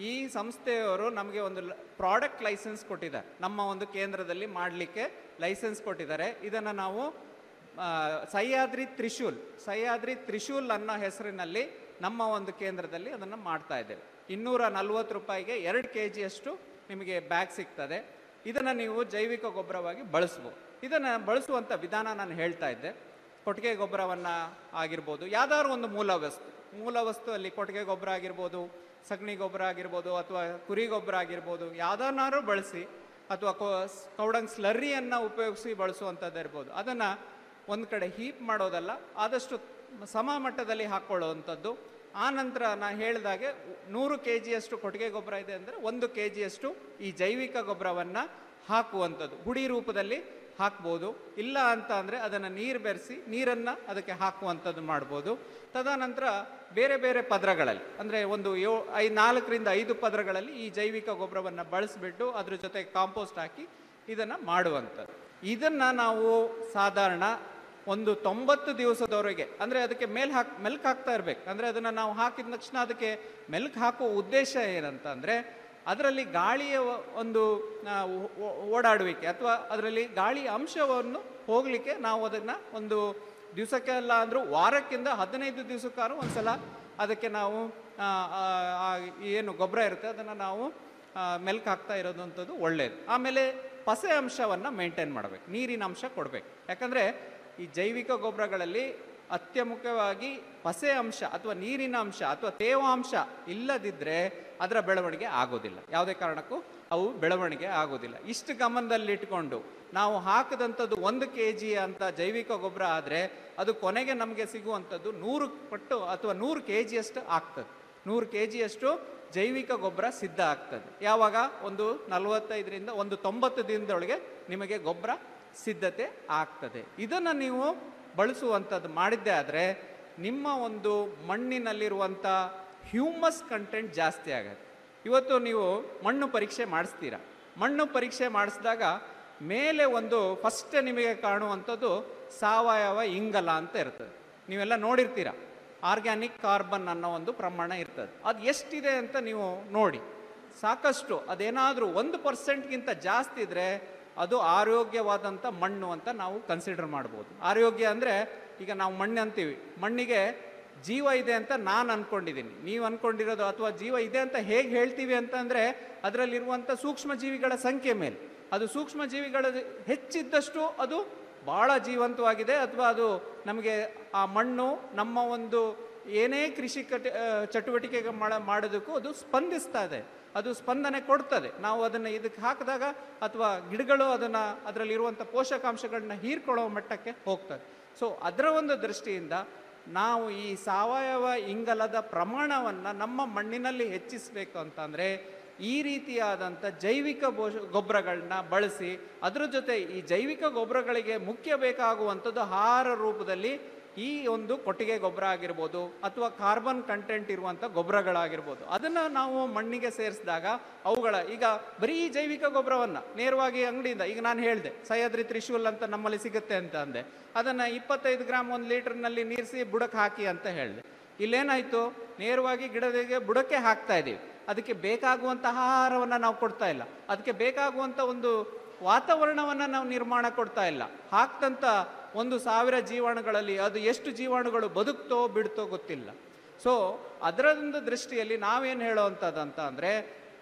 ಈ ಸಂಸ್ಥೆಯವರು ನಮಗೆ ಒಂದು ಪ್ರಾಡಕ್ಟ್ ಲೈಸೆನ್ಸ್ ಕೊಟ್ಟಿದ್ದಾರೆ ನಮ್ಮ ಒಂದು ಕೇಂದ್ರದಲ್ಲಿ ಮಾಡಲಿಕ್ಕೆ ಲೈಸೆನ್ಸ್ ಕೊಟ್ಟಿದ್ದಾರೆ ಇದನ್ನು ನಾವು ಆ, ಸಹ್ಯಾದ್ರಿ ತ್ರಿಶೂಲ್ ಸಹ್ಯಾದ್ರಿ ತ್ರಿಶೂಲ್ ಅನ್ನೋ ಹೆಸರಿನಲ್ಲಿ ನಮ್ಮ ಒಂದು ಕೇಂದ್ರದಲ್ಲಿ ಅದನ್ನು ಮಾಡ್ತಾ ಇದ್ದೇವೆ ಇನ್ನೂರ ನಲ್ವತ್ತು ರೂಪಾಯಿಗೆ ಎರಡು ಕೆ ಜಿಯಷ್ಟು ನಿಮಗೆ ಬ್ಯಾಗ್ ಸಿಗ್ತದೆ ಇದನ್ನು ನೀವು ಜೈವಿಕ ಗೊಬ್ಬರವಾಗಿ ಬಳಸ್ಬೋದು ಇದನ್ನು ಬಳಸುವಂಥ ವಿಧಾನ ನಾನು ಹೇಳ್ತಾ ಇದ್ದೆ ಕೊಟ್ಟಿಗೆ ಗೊಬ್ಬರವನ್ನು ಆಗಿರ್ಬೋದು ಯಾವ್ದಾದ್ರು ಒಂದು ಮೂಲ ವಸ್ತು ಮೂಲ ವಸ್ತು ಅಲ್ಲಿ ಕೊಟ್ಟಿಗೆ ಗೊಬ್ಬರ ಆಗಿರ್ಬೋದು ಸಗಣಿ ಗೊಬ್ಬರ ಆಗಿರ್ಬೋದು ಅಥವಾ ಕುರಿ ಗೊಬ್ಬರ ಆಗಿರ್ಬೋದು ಯಾವ್ದನ್ನಾರು ಬಳಸಿ ಅಥವಾ ಕೌಡಂಗ್ ಸ್ಲರ್ರಿಯನ್ನು ಉಪಯೋಗಿಸಿ ಬಳಸುವಂಥದ್ದು ಇರ್ಬೋದು ಅದನ್ನು ಒಂದು ಕಡೆ ಹೀಪ್ ಮಾಡೋದಲ್ಲ ಆದಷ್ಟು ಸಮ ಮಟ್ಟದಲ್ಲಿ ಹಾಕ್ಕೊಳ್ಳುವಂಥದ್ದು ಆ ನಂತರ ನಾ ಹೇಳಿದಾಗೆ ನೂರು ಕೆ ಜಿಯಷ್ಟು ಕೊಟ್ಟಿಗೆ ಗೊಬ್ಬರ ಇದೆ ಅಂದರೆ ಒಂದು ಕೆ ಜಿಯಷ್ಟು ಈ ಜೈವಿಕ ಗೊಬ್ಬರವನ್ನು ಹಾಕುವಂಥದ್ದು ಹುಡಿ ರೂಪದಲ್ಲಿ ಹಾಕ್ಬೋದು ಇಲ್ಲ ಅಂತ ಅಂದರೆ ಅದನ್ನು ನೀರು ಬೆರೆಸಿ ನೀರನ್ನು ಅದಕ್ಕೆ ಹಾಕುವಂಥದ್ದು ಮಾಡ್ಬೋದು ತದನಂತರ ಬೇರೆ ಬೇರೆ ಪದರಗಳಲ್ಲಿ ಅಂದರೆ ಒಂದು ಯೋ ಐ ನಾಲ್ಕರಿಂದ ಐದು ಪದರಗಳಲ್ಲಿ ಈ ಜೈವಿಕ ಗೊಬ್ಬರವನ್ನು ಬಳಸಿಬಿಟ್ಟು ಅದ್ರ ಜೊತೆ ಕಾಂಪೋಸ್ಟ್ ಹಾಕಿ ಇದನ್ನು ಮಾಡುವಂಥದ್ದು ಇದನ್ನು ನಾವು ಸಾಧಾರಣ ಒಂದು ತೊಂಬತ್ತು ದಿವಸದವರೆಗೆ ಅಂದರೆ ಅದಕ್ಕೆ ಮೇಲ್ ಹಾಕ್ ಮೆಲ್ಕ್ ಹಾಕ್ತಾ ಇರಬೇಕು ಅಂದರೆ ಅದನ್ನು ನಾವು ಹಾಕಿದ ತಕ್ಷಣ ಅದಕ್ಕೆ ಮೆಲ್ಕ್ ಹಾಕುವ ಉದ್ದೇಶ ಏನಂತ ಅಂದರೆ ಅದರಲ್ಲಿ ಗಾಳಿಯ ಒ- ಒಂದು ಆ, ಓ- ಓ- ಓಡಾಡುವಿಕೆ ಅಥವಾ ಅದರಲ್ಲಿ ಗಾಳಿಯ ಅಂಶವನ್ನು ಹೋಗಲಿಕ್ಕೆ ನಾವು ಅದನ್ನು ಒಂದು ದಿವಸಕ್ಕೆಲ್ಲ ಅಂದರೂ ವಾರಕ್ಕಿಂತ ಹದಿನೈದು ದಿವಸಕ್ಕಾದ್ರೂ ಒಂದ್ಸಲ ಅದಕ್ಕೆ ನಾವು ಆ, ಆ, ಆ, ಏನು ಗೊಬ್ಬರ ಇರುತ್ತೆ ಅದನ್ನು ನಾವು ಆ, ಮೆಲ್ಕ್ ಹಾಕ್ತಾ ಇರೋದಂಥದ್ದು ಒಳ್ಳೆಯದು ಆಮೇಲೆ ಪಸೆ ಅಂಶವನ್ನು ಮೇಂಟೈನ್ ಮಾಡಬೇಕು ನೀರಿನ ಅಂಶ ಕೊಡಬೇಕು ಯಾಕಂದರೆ ಈ ಜೈವಿಕ ಗೊಬ್ಬರಗಳಲ್ಲಿ ಅತ್ಯಮುಖ್ಯವಾಗಿ ಪಸೆ ಅಂಶ ಅಥವಾ ನೀರಿನ ಅಂಶ ಅಥವಾ ತೇವಾಂಶ ಇಲ್ಲದಿದ್ದರೆ ಅದರ ಬೆಳವಣಿಗೆ ಆಗೋದಿಲ್ಲ ಯಾವುದೇ ಕಾರಣಕ್ಕೂ ಅವು ಬೆಳವಣಿಗೆ ಆಗೋದಿಲ್ಲ ಇಷ್ಟು ಗಮನದಲ್ಲಿಟ್ಕೊಂಡು ನಾವು ಹಾಕಿದಂಥದ್ದು ಒಂದು ಕೆ ಜಿ ಅಂತ ಜೈವಿಕ ಗೊಬ್ಬರ ಆದರೆ ಅದು ಕೊನೆಗೆ ನಮಗೆ ಸಿಗುವಂಥದ್ದು ನೂರು ಪಟ್ಟು ಅಥವಾ ನೂರು ಕೆ ಜಿಯಷ್ಟು ಆಗ್ತದೆ ನೂರು ಕೆ ಜಿಯಷ್ಟು ಜೈವಿಕ ಗೊಬ್ಬರ ಸಿದ್ಧ ಆಗ್ತದೆ ಯಾವಾಗ ಒಂದು ನಲವತ್ತೈದರಿಂದ ಒಂದು ತೊಂಬತ್ತು ದಿನದೊಳಗೆ ನಿಮಗೆ ಗೊಬ್ಬರ ಸಿದ್ಧತೆ ಆಗ್ತದೆ ಇದನ್ನು ನೀವು ಬಳಸುವಂಥದ್ದು ಮಾಡಿದ್ದೇ ಆದರೆ ನಿಮ್ಮ ಒಂದು ಮಣ್ಣಿನಲ್ಲಿರುವಂಥ ಹ್ಯೂಮಸ್ ಕಂಟೆಂಟ್ ಜಾಸ್ತಿ ಆಗುತ್ತೆ ಇವತ್ತು ನೀವು ಮಣ್ಣು ಪರೀಕ್ಷೆ ಮಾಡಿಸ್ತೀರಾ ಮಣ್ಣು ಪರೀಕ್ಷೆ ಮಾಡಿಸಿದಾಗ ಮೇಲೆ ಒಂದು ಫಸ್ಟ್ ನಿಮಗೆ ಕಾಣುವಂಥದ್ದು ಸಾವಯವ ಇಂಗಲ ಅಂತ ಇರ್ತದೆ ನೀವೆಲ್ಲ ನೋಡಿರ್ತೀರ ಆರ್ಗ್ಯಾನಿಕ್ ಕಾರ್ಬನ್ ಅನ್ನೋ ಒಂದು ಪ್ರಮಾಣ ಇರ್ತದೆ ಅದು ಎಷ್ಟಿದೆ ಅಂತ ನೀವು ನೋಡಿ ಸಾಕಷ್ಟು ಅದೇನಾದರೂ ಒಂದು ಪರ್ಸೆಂಟ್ಗಿಂತ ಜಾಸ್ತಿ ಇದ್ದರೆ ಅದು ಆರೋಗ್ಯವಾದಂಥ ಮಣ್ಣು ಅಂತ ನಾವು ಕನ್ಸಿಡರ್ ಮಾಡ್ಬೋದು ಆರೋಗ್ಯ ಅಂದರೆ ಈಗ ನಾವು ಮಣ್ಣು ಅಂತೀವಿ ಮಣ್ಣಿಗೆ ಜೀವ ಇದೆ ಅಂತ ನಾನು ಅನ್ಕೊಂಡಿದ್ದೀನಿ ನೀವು ಅನ್ಕೊಂಡಿರೋದು ಅಥವಾ ಜೀವ ಇದೆ ಅಂತ ಹೇಗೆ ಹೇಳ್ತೀವಿ ಅಂತಂದರೆ ಅದರಲ್ಲಿರುವಂಥ ಸೂಕ್ಷ್ಮ ಜೀವಿಗಳ ಸಂಖ್ಯೆ ಮೇಲೆ ಅದು ಸೂಕ್ಷ್ಮ ಜೀವಿಗಳ ಹೆಚ್ಚಿದ್ದಷ್ಟು ಅದು ಭಾಳ ಜೀವಂತವಾಗಿದೆ ಅಥವಾ ಅದು ನಮಗೆ ಆ ಮಣ್ಣು ನಮ್ಮ ಒಂದು ಏನೇ ಕೃಷಿ ಕಟ ಆ, ಚಟುವಟಿಕೆಗೆ ಮಾಡ ಮಾಡೋದಕ್ಕೂ ಅದು ಸ್ಪಂದಿಸ್ತಾ ಇದೆ ಅದು ಸ್ಪಂದನೆ ಕೊಡ್ತದೆ ನಾವು ಅದನ್ನು ಇದಕ್ಕೆ ಹಾಕಿದಾಗ ಅಥವಾ ಗಿಡಗಳು ಅದನ್ನು ಅದರಲ್ಲಿರುವಂಥ ಪೋಷಕಾಂಶಗಳನ್ನ ಹೀರ್ಕೊಳ್ಳೋ ಮಟ್ಟಕ್ಕೆ ಹೋಗ್ತದೆ ಸೊ ಅದರ ಒಂದು ದೃಷ್ಟಿಯಿಂದ ನಾವು ಈ ಸಾವಯವ ಇಂಗಲದ ಪ್ರಮಾಣವನ್ನು ನಮ್ಮ ಮಣ್ಣಿನಲ್ಲಿ ಹೆಚ್ಚಿಸಬೇಕು ಅಂತಂದರೆ ಈ ರೀತಿಯಾದಂಥ ಜೈವಿಕ ಬೋಷ ಗೊಬ್ಬರಗಳನ್ನ ಬಳಸಿ ಅದರ ಜೊತೆ ಈ ಜೈವಿಕ ಗೊಬ್ಬರಗಳಿಗೆ ಮುಖ್ಯ ಬೇಕಾಗುವಂಥದ್ದು ಆಹಾರ ರೂಪದಲ್ಲಿ ಈ ಒಂದು ಕೊಟ್ಟಿಗೆ ಗೊಬ್ಬರ ಆಗಿರ್ಬೋದು ಅಥವಾ ಕಾರ್ಬನ್ ಕಂಟೆಂಟ್ ಇರುವಂಥ ಗೊಬ್ಬರಗಳಾಗಿರ್ಬೋದು ಅದನ್ನು ನಾವು ಮಣ್ಣಿಗೆ ಸೇರಿಸಿದಾಗ ಅವುಗಳ ಈಗ ಬರೀ ಜೈವಿಕ ಗೊಬ್ಬರವನ್ನು ನೇರವಾಗಿ ಅಂಗಡಿಯಿಂದ ಈಗ ನಾನು ಹೇಳಿದೆ ಸಹ್ಯಾದ್ರಿ ತ್ರಿಶೂಲ್ ಅಂತ ನಮ್ಮಲ್ಲಿ ಸಿಗುತ್ತೆ ಅಂತ ಅಂದೆ ಅದನ್ನು ಇಪ್ಪತ್ತೈದು ಗ್ರಾಮ್ ಒಂದು ಲೀಟರ್ನಲ್ಲಿ ನೀರಿಸಿ ಬುಡಕ್ಕೆ ಹಾಕಿ ಅಂತ ಹೇಳಿದೆ ಇಲ್ಲೇನಾಯಿತು ನೇರವಾಗಿ ಗಿಡದಿಗೆ ಬುಡಕ್ಕೆ ಹಾಕ್ತಾ ಇದ್ದೀವಿ ಅದಕ್ಕೆ ಬೇಕಾಗುವಂಥ ಆಹಾರವನ್ನು ನಾವು ಕೊಡ್ತಾ ಇಲ್ಲ ಅದಕ್ಕೆ ಬೇಕಾಗುವಂಥ ಒಂದು ವಾತಾವರಣವನ್ನು ನಾವು ನಿರ್ಮಾಣ ಕೊಡ್ತಾ ಇಲ್ಲ ಹಾಕ್ದಂಥ ಒಂದು ಸಾವಿರ ಜೀವಾಣುಗಳಲ್ಲಿ ಅದು ಎಷ್ಟು ಜೀವಾಣುಗಳು ಬದುಕ್ತೋ ಬಿಡ್ತೋ ಗೊತ್ತಿಲ್ಲ ಸೊ ಅದರೊಂದು ದೃಷ್ಟಿಯಲ್ಲಿ ನಾವೇನು ಹೇಳೋವಂಥದ್ದಂತ ಅಂದರೆ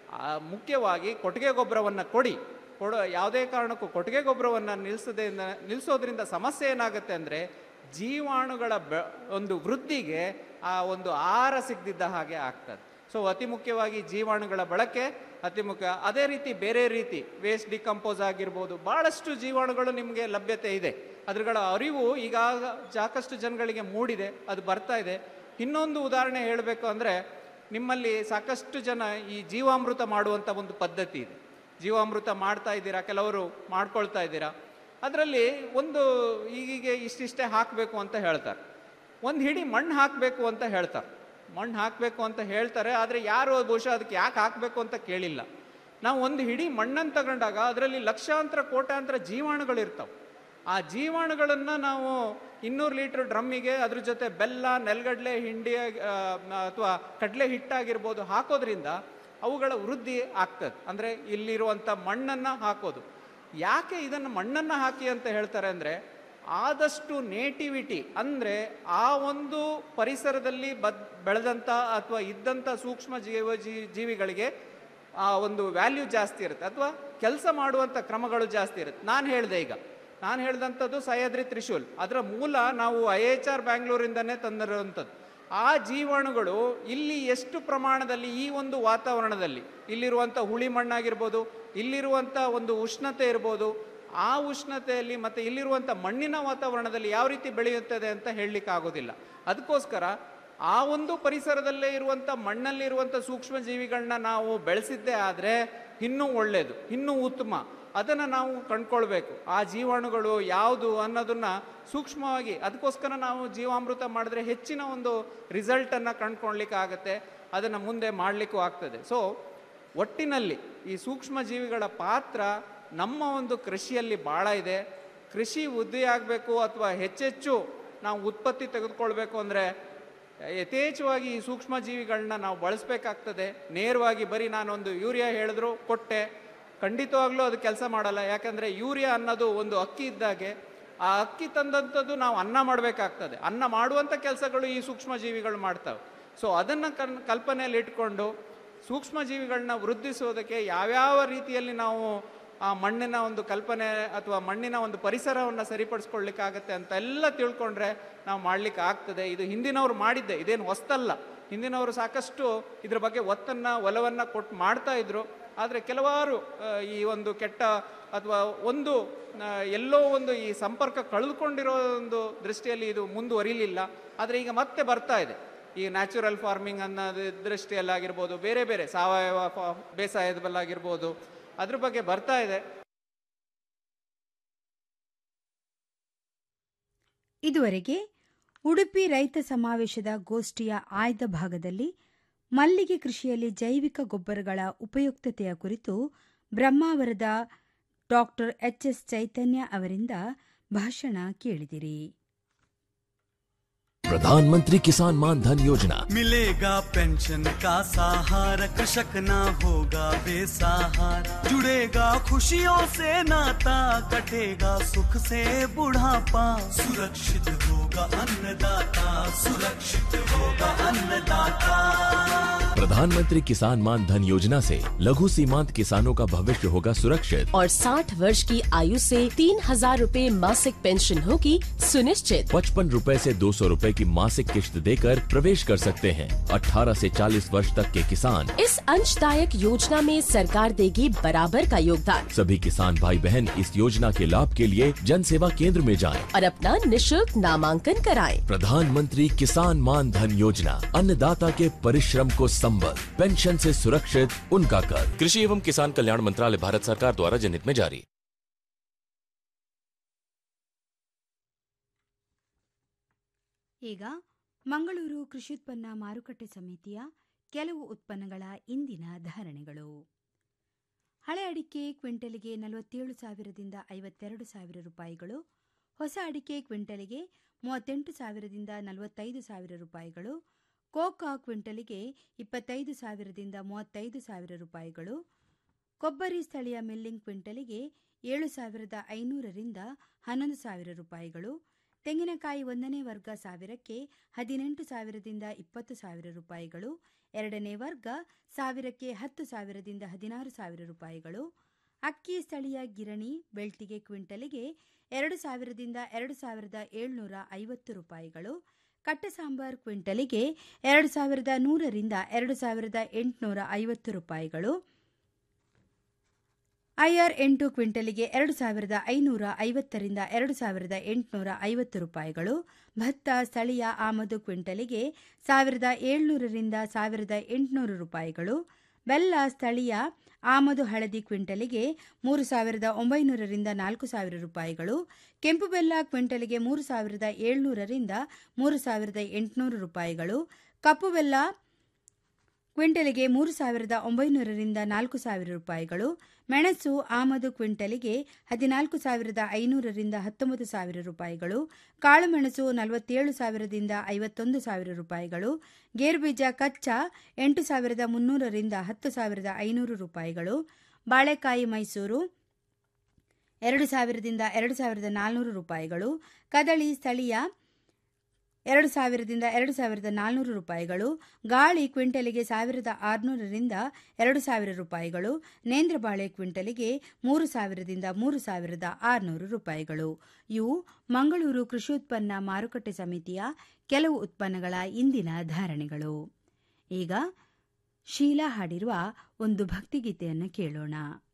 ಮುಖ್ಯವಾಗಿ ಕೊಟ್ಟಿಗೆ ಗೊಬ್ಬರವನ್ನು ಕೊಡಿ ಕೊಡೋ ಯಾವುದೇ ಕಾರಣಕ್ಕೂ ಕೊಟ್ಟಿಗೆ ಗೊಬ್ಬರವನ್ನು ನಿಲ್ಲಿಸದೆ ನಿಲ್ಲಿಸೋದ್ರಿಂದ ಸಮಸ್ಯೆ ಏನಾಗುತ್ತೆ ಅಂದರೆ ಜೀವಾಣುಗಳ ಬೆ ಒಂದು ವೃದ್ಧಿಗೆ ಆ ಒಂದು ಆಹಾರ ಸಿಗದಿದ್ದ ಹಾಗೆ ಆಗ್ತದೆ ಸೊ ಅತಿ ಮುಖ್ಯವಾಗಿ ಜೀವಾಣುಗಳ ಬಳಕೆ ಅತಿ ಮುಖ್ಯ ಅದೇ ರೀತಿ ಬೇರೆ ರೀತಿ ವೇಸ್ಟ್ ಡಿಕಂಪೋಸ್ ಆಗಿರ್ಬೋದು ಭಾಳಷ್ಟು ಜೀವಾಣುಗಳು ನಿಮಗೆ ಲಭ್ಯತೆ ಇದೆ ಅದ್ರಗಳ ಅರಿವು ಈಗ ಸಾಕಷ್ಟು ಜನಗಳಿಗೆ ಮೂಡಿದೆ ಅದು ಬರ್ತಾ ಇದೆ ಇನ್ನೊಂದು ಉದಾಹರಣೆ ಹೇಳಬೇಕು ಅಂದರೆ ನಿಮ್ಮಲ್ಲಿ ಸಾಕಷ್ಟು ಜನ ಈ ಜೀವಾಮೃತ ಮಾಡುವಂಥ ಒಂದು ಪದ್ಧತಿ ಇದೆ ಜೀವಾಮೃತ ಮಾಡ್ತಾ ಇದ್ದೀರಾ ಕೆಲವರು ಮಾಡ್ಕೊಳ್ತಾ ಇದ್ದೀರಾ ಅದರಲ್ಲಿ ಒಂದು ಈಗೀಗೆ ಇಷ್ಟಿಷ್ಟೇ ಹಾಕಬೇಕು ಅಂತ ಹೇಳ್ತಾರೆ ಒಂದು ಹಿಡಿ ಮಣ್ಣು ಹಾಕಬೇಕು ಅಂತ ಹೇಳ್ತಾರೆ ಮಣ್ಣು ಹಾಕಬೇಕು ಅಂತ ಹೇಳ್ತಾರೆ ಆದರೆ ಯಾರು ಬಹುಶಃ ಅದಕ್ಕೆ ಯಾಕೆ ಹಾಕಬೇಕು ಅಂತ ಕೇಳಿಲ್ಲ ನಾವು ಒಂದು ಹಿಡಿ ಮಣ್ಣನ್ನು ತಗೊಂಡಾಗ ಅದರಲ್ಲಿ ಲಕ್ಷಾಂತರ ಕೋಟ್ಯಾಂತರ ಜೀವಾಣುಗಳು ಇರ್ತವೆ ಆ ಜೀವಾಣುಗಳನ್ನು ನಾವು ಇನ್ನೂರು ಲೀಟ್ರ್ ಡ್ರಮ್ಮಿಗೆ ಅದ್ರ ಜೊತೆ ಬೆಲ್ಲ ನೆಲಗಡಲೆ ಹಿಂಡಿ ಅಥವಾ ಕಡಲೆ ಹಿಟ್ಟಾಗಿರ್ಬೋದು ಹಾಕೋದ್ರಿಂದ ಅವುಗಳ ವೃದ್ಧಿ ಆಗ್ತದೆ ಅಂದರೆ ಇಲ್ಲಿರುವಂಥ ಮಣ್ಣನ್ನು ಹಾಕೋದು ಯಾಕೆ ಇದನ್ನು ಮಣ್ಣನ್ನು ಹಾಕಿ ಅಂತ ಹೇಳ್ತಾರೆ ಅಂದರೆ ಆದಷ್ಟು ನೇಟಿವಿಟಿ ಅಂದರೆ ಆ ಒಂದು ಪರಿಸರದಲ್ಲಿ ಬದ್ ಬೆಳೆದಂಥ ಅಥವಾ ಇದ್ದಂಥ ಸೂಕ್ಷ್ಮ ಜೀವ ಜೀ- ಜೀವಿಗಳಿಗೆ ಆ ಒಂದು ವ್ಯಾಲ್ಯೂ ಜಾಸ್ತಿ ಇರುತ್ತೆ ಅಥವಾ ಕೆಲಸ ಮಾಡುವಂಥ ಕ್ರಮಗಳು ಜಾಸ್ತಿ ಇರುತ್ತೆ ನಾನು ಹೇಳಿದೆ ಈಗ ನಾನು ಹೇಳಿದಂಥದ್ದು ಸಹ್ಯಾದ್ರಿ ತ್ರಿಶೂಲ್ ಅದರ ಮೂಲ ನಾವು ಐ ಎಚ್ ಆರ್ ಬ್ಯಾಂಗ್ಳೂರಿಂದನೇ ತಂದಿರುವಂಥದ್ದು ಆ ಜೀವಾಣುಗಳು ಇಲ್ಲಿ ಎಷ್ಟು ಪ್ರಮಾಣದಲ್ಲಿ ಈ ಒಂದು ವಾತಾವರಣದಲ್ಲಿ ಇಲ್ಲಿರುವಂಥ ಹುಳಿ ಮಣ್ಣಾಗಿರ್ಬೋದು ಇಲ್ಲಿರುವಂಥ ಒಂದು ಉಷ್ಣತೆ ಇರ್ಬೋದು ಆ ಉಷ್ಣತೆಯಲ್ಲಿ ಮತ್ತು ಇಲ್ಲಿರುವಂಥ ಮಣ್ಣಿನ ವಾತಾವರಣದಲ್ಲಿ ಯಾವ ರೀತಿ ಬೆಳೆಯುತ್ತದೆ ಅಂತ ಹೇಳಲಿಕ್ಕೆ ಆಗೋದಿಲ್ಲ ಅದಕ್ಕೋಸ್ಕರ ಆ ಒಂದು ಪರಿಸರದಲ್ಲೇ ಇರುವಂಥ ಮಣ್ಣಲ್ಲಿರುವಂಥ ಸೂಕ್ಷ್ಮ ಜೀವಿಗಳನ್ನ ನಾವು ಬೆಳೆಸಿದ್ದೇ ಆದರೆ ಇನ್ನೂ ಒಳ್ಳೆಯದು ಇನ್ನೂ ಉತ್ತಮ ಅದನ್ನು ನಾವು ಕಂಡ್ಕೊಳ್ಬೇಕು ಆ ಜೀವಾಣುಗಳು ಯಾವುದು ಅನ್ನೋದನ್ನ ಸೂಕ್ಷ್ಮವಾಗಿ ಅದಕ್ಕೋಸ್ಕರ ನಾವು ಜೀವಾಮೃತ ಮಾಡಿದ್ರೆ ಹೆಚ್ಚಿನ ಒಂದು ರಿಸಲ್ಟನ್ನು ಕಂಡ್ಕೊಳ್ಲಿಕ್ಕೆ ಆಗುತ್ತೆ ಅದನ್ನು ಮುಂದೆ ಮಾಡಲಿಕ್ಕೂ ಆಗ್ತದೆ ಸೊ ಒಟ್ಟಿನಲ್ಲಿ ಈ ಸೂಕ್ಷ್ಮ ಜೀವಿಗಳ ಪಾತ್ರ ನಮ್ಮ ಒಂದು ಕೃಷಿಯಲ್ಲಿ ಭಾಳ ಇದೆ ಕೃಷಿ ವೃದ್ಧಿ ಆಗಬೇಕು ಅಥವಾ ಹೆಚ್ಚೆಚ್ಚು ನಾವು ಉತ್ಪತ್ತಿ ತೆಗೆದುಕೊಳ್ಬೇಕು ಅಂದರೆ ಯಥೇಚ್ಛವಾಗಿ ಈ ಸೂಕ್ಷ್ಮ ಜೀವಿಗಳನ್ನ ನಾವು ಬಳಸಬೇಕಾಗ್ತದೆ ನೇರವಾಗಿ ಬರೀ ನಾನೊಂದು ಯೂರಿಯಾ ಹೇಳಿದ್ರು ಕೊಟ್ಟೆ ಖಂಡಿತವಾಗ್ಲೂ ಅದು ಕೆಲಸ ಮಾಡಲ್ಲ ಯಾಕಂದರೆ ಯೂರಿಯಾ ಅನ್ನೋದು ಒಂದು ಅಕ್ಕಿ ಇದ್ದಾಗೆ ಆ ಅಕ್ಕಿ ತಂದಂಥದ್ದು ನಾವು ಅನ್ನ ಮಾಡಬೇಕಾಗ್ತದೆ ಅನ್ನ ಮಾಡುವಂಥ ಕೆಲಸಗಳು ಈ ಸೂಕ್ಷ್ಮ ಜೀವಿಗಳು ಮಾಡ್ತವೆ ಸೊ ಅದನ್ನು ಕನ್ ಕಲ್ಪನೆಯಲ್ಲಿ ಇಟ್ಕೊಂಡು ಸೂಕ್ಷ್ಮ ಜೀವಿಗಳನ್ನ ವೃದ್ಧಿಸೋದಕ್ಕೆ ಯಾವ್ಯಾವ ರೀತಿಯಲ್ಲಿ ನಾವು ಆ ಮಣ್ಣಿನ ಒಂದು ಕಲ್ಪನೆ ಅಥವಾ ಮಣ್ಣಿನ ಒಂದು ಪರಿಸರವನ್ನು ಸರಿಪಡಿಸ್ಕೊಳ್ಳಿಕ್ಕಾಗತ್ತೆ ಅಂತ ಎಲ್ಲ ತಿಳ್ಕೊಂಡ್ರೆ ನಾವು ಮಾಡ್ಲಿಕ್ಕೆ ಆಗ್ತದೆ ಇದು ಹಿಂದಿನವ್ರು ಮಾಡಿದ್ದೆ ಇದೇನು ಹೊಸ್ತಲ್ಲ ಹಿಂದಿನವರು ಸಾಕಷ್ಟು ಇದ್ರ ಬಗ್ಗೆ ಒತ್ತನ್ನು ಒಲವನ್ನು ಕೊಟ್ಟು ಮಾಡ್ತಾ ಇದ್ರು ಆದರೆ ಕೆಲವಾರು ಆ, ಈ ಒಂದು ಕೆಟ್ಟ ಅಥವಾ ಒಂದು ಆ, ಎಲ್ಲೋ ಒಂದು ಈ ಸಂಪರ್ಕ ಕಳೆದುಕೊಂಡಿರೋ ಒಂದು ದೃಷ್ಟಿಯಲ್ಲಿ ಇದು ಮುಂದುವರಿಲಿಲ್ಲ ಆದರೆ ಈಗ ಮತ್ತೆ ಬರ್ತಾ ಇದೆ ಈ ನ್ಯಾಚುರಲ್ ಫಾರ್ಮಿಂಗ್ ಅನ್ನೋದು ದೃಷ್ಟಿಯಲ್ಲಾಗಿರ್ಬೋದು ಬೇರೆ ಬೇರೆ ಸಾವಯವ ಫಾ- ಬೇಸಾಯದಲ್ಲಾಗಿರ್ಬೋದು ಅದ್ರ ಬಗ್ಗೆ ಬರ್ತಾ ಇದೆ ಇದುವರೆಗೆ ಉಡುಪಿ ರೈತ ಸಮಾವೇಶದ ಗೋಷ್ಠಿಯ ಆಯ್ದ ಭಾಗದಲ್ಲಿ ಮಲ್ಲಿಗೆ ಕೃಷಿಯಲ್ಲಿ ಜೈವಿಕ ಗೊಬ್ಬರಗಳ ಉಪಯುಕ್ತತೆಯ ಕುರಿತು ಬ್ರಹ್ಮಾವರದ ಡಾಕ್ಟರ್ ಎಚ್ ಎಸ್ ಚೈತನ್ಯ ಅವರಿಂದ ಭಾಷಣ ಕೇಳಿದಿರಿ प्रधानमंत्री किसान मान धन योजना मिलेगा पेंशन का सहारा कृषक ना होगा बेसहारा जुड़ेगा खुशियों से नाता कटेगा सुख से बुढ़ापा सुरक्षित होगा अन्नदाता सुरक्षित होगा अन्नदाता प्रधानमंत्री किसान मान धन योजना से लघु सीमांत किसानों का भविष्य होगा सुरक्षित और 60 वर्ष की आयु से तीन हजार रूपए मासिक पेंशन होगी सुनिश्चित पचपन रूपए से दो सौ रूपए की मासिक किश्त देकर प्रवेश कर सकते हैं 18 से 40 वर्ष तक के किसान इस अंशदायक योजना में सरकार देगी बराबर का योगदान सभी किसान भाई बहन इस योजना के लाभ के लिए जन सेवा केंद्र में जाएं। और अपना निशुल्क नामांकन कराएं। प्रधानमंत्री किसान मान धन योजना अन्नदाता के परिश्रम को संबल पेंशन से सुरक्षित उनका कर कृषि एवं किसान कल्याण मंत्रालय भारत सरकार द्वारा जनहित में जारी ಈಗ ಮಂಗಳೂರು ಕೃಷಿೋತ್ಪನ್ನ ಮಾರುಕಟ್ಟೆ ಸಮಿತಿಯ ಕೆಲವು ಉತ್ಪನ್ನಗಳ ಇಂದಿನ ಧಾರಣೆಗಳು ಹಳೆ ಅಡಿಕೆ ಕ್ವಿಂಟಲಿಗೆ ನಲವತ್ತೇಳು ಸಾವಿರದಿಂದ ಐವತ್ತೆರಡು ಸಾವಿರ ರೂಪಾಯಿಗಳು ಹೊಸ ಅಡಿಕೆ ಕ್ವಿಂಟಲಿಗೆ ಮೂವತ್ತೆಂಟು ಸಾವಿರದಿಂದ ನಲವತ್ತೈದು ಸಾವಿರ ರೂಪಾಯಿಗಳು ಕೋಕಾ ಕ್ವಿಂಟಲಿಗೆ ಇಪ್ಪತ್ತೈದು ಸಾವಿರದಿಂದ ಮೂವತ್ತೈದು ಸಾವಿರ ರೂಪಾಯಿಗಳು ಕೊಬ್ಬರಿ ಸ್ಥಳೀಯ ಮಿಲ್ಲಿಂಗ್ ಕ್ವಿಂಟಲಿಗೆ ಏಳು ಸಾವಿರದ ಐನೂರರಿಂದ ಹನ್ನೊಂದು ಸಾವಿರ ರೂಪಾಯಿಗಳು ತೆಂಗಿನಕಾಯಿ ಒಂದನೇ ವರ್ಗ ಸಾವಿರಕ್ಕೆ ಹದಿನೆಂಟು ಸಾವಿರದಿಂದ ಇಪ್ಪತ್ತು ಸಾವಿರ ರೂಪಾಯಿಗಳು ಎರಡನೇ ವರ್ಗ ಸಾವಿರಕ್ಕೆ ಹತ್ತು ಸಾವಿರದಿಂದ ಹದಿನಾರು ಸಾವಿರ ರೂಪಾಯಿಗಳು ಅಕ್ಕಿ ಸ್ಥಳೀಯ ಗಿರಣಿ ಬೆಳ್ತಿಗೆ ಕ್ವಿಂಟಲಿಗೆ ಎರಡು ಸಾವಿರದಿಂದ ಎರಡು ಸಾವಿರದ ಏಳ್ನೂರ ಐವತ್ತು ರೂಪಾಯಿಗಳು ಕಟ್ಟ ಸಾಂಬಾರ್ ಕ್ವಿಂಟಲಿಗೆ ಎರಡು ಸಾವಿರದ ನೂರರಿಂದ ಎರಡು ಸಾವಿರದ ಎಂಟುನೂರ ಐವತ್ತು ರೂಪಾಯಿಗಳು ಐಆರ್ ಎಂಟು ಕ್ವಿಂಟಲಿಗೆ ಎರಡು ಸಾವಿರದ ಐನೂರ ಐವತ್ತರಿಂದ ಎರಡು ಸಾವಿರದ ಎಂಟುನೂರ ಐವತ್ತು ರೂಪಾಯಿಗಳು ಭತ್ತ ಸ್ಥಳೀಯ ಆಮದು ಕ್ವಿಂಟಲಿಗೆ ಸಾವಿರದ ಏಳ್ನೂರರಿಂದ ಸಾವಿರದ ಎಂಟುನೂರು ರೂಪಾಯಿಗಳು ಬೆಲ್ಲ ಸ್ಥಳೀಯ ಆಮದು ಹಳದಿ ಕ್ವಿಂಟಲಿಗೆ ಮೂರು ಸಾವಿರದ ಒಂಬೈನೂರರಿಂದ ನಾಲ್ಕು ಸಾವಿರ ರೂಪಾಯಿಗಳು ಕೆಂಪು ಬೆಲ್ಲ ಕ್ವಿಂಟಲಿಗೆ ಮೂರು ಸಾವಿರದ ಏಳ್ನೂರರಿಂದ ಮೂರು ಸಾವಿರದ ಎಂಟುನೂರು ರೂಪಾಯಿಗಳು ಕಪ್ಪು ಬೆಲ್ಲ ಕ್ವಿಂಟಲಿಗೆ ಮೂರು ಸಾವಿರದ ಒಂಬೈನೂರರಿಂದ ನಾಲ್ಕು ಸಾವಿರ ರೂಪಾಯಿಗಳು ಮೆಣಸು ಆಮದು ಕ್ವಿಂಟಲಿಗೆ ಹದಿನಾಲ್ಕು ಸಾವಿರದ ಐನೂರರಿಂದ ಹತ್ತೊಂಬತ್ತು ಸಾವಿರ ರೂಪಾಯಿಗಳು ಕಾಳುಮೆಣಸು ನಲವತ್ತೇಳು ಸಾವಿರದಿಂದ ಐವತ್ತೊಂದು ಸಾವಿರ ರೂಪಾಯಿಗಳು ಗೇರುಬೀಜ ಕಚ್ಚಾ ಎಂಟು ಸಾವಿರದ ಮುನ್ನೂರರಿಂದ ಹತ್ತು ಸಾವಿರದ ಐನೂರು ರೂಪಾಯಿಗಳು ಬಾಳೆಕಾಯಿ ಮೈಸೂರು ಎರಡು ಸಾವಿರದಿಂದ ಎರಡು ಸಾವಿರದ ನಾಲ್ನೂರು ರೂಪಾಯಿಗಳು ಕದಳಿ ಸ್ಥಳೀಯ ಎರಡು ಸಾವಿರದಿಂದ ಎರಡು ಸಾವಿರದ ನಾಲ್ನೂರು ರೂಪಾಯಿಗಳು ಗಾಳಿ ಕ್ವಿಂಟಲಿಗೆ ಸಾವಿರದ ಆರುನೂರರಿಂದ ಎರಡು ಸಾವಿರ ರೂಪಾಯಿಗಳು ನೇಂದ್ರ ಬಾಳೆ ಕ್ವಿಂಟಲಿಗೆ ಮೂರು ಸಾವಿರದಿಂದ ಮೂರು ಸಾವಿರದ ಆರುನೂರು ರೂಪಾಯಿಗಳು ಇವು ಮಂಗಳೂರು ಕೃಷಿ ಉತ್ಪನ್ನ ಮಾರುಕಟ್ಟೆ ಸಮಿತಿಯ ಕೆಲವು ಉತ್ಪನ್ನಗಳ ಇಂದಿನ ಧಾರಣೆಗಳು ಈಗ ಶೀಲಾ ಹಾಡಿರುವ ಒಂದು ಭಕ್ತಿಗೀತೆಯನ್ನು ಕೇಳೋಣ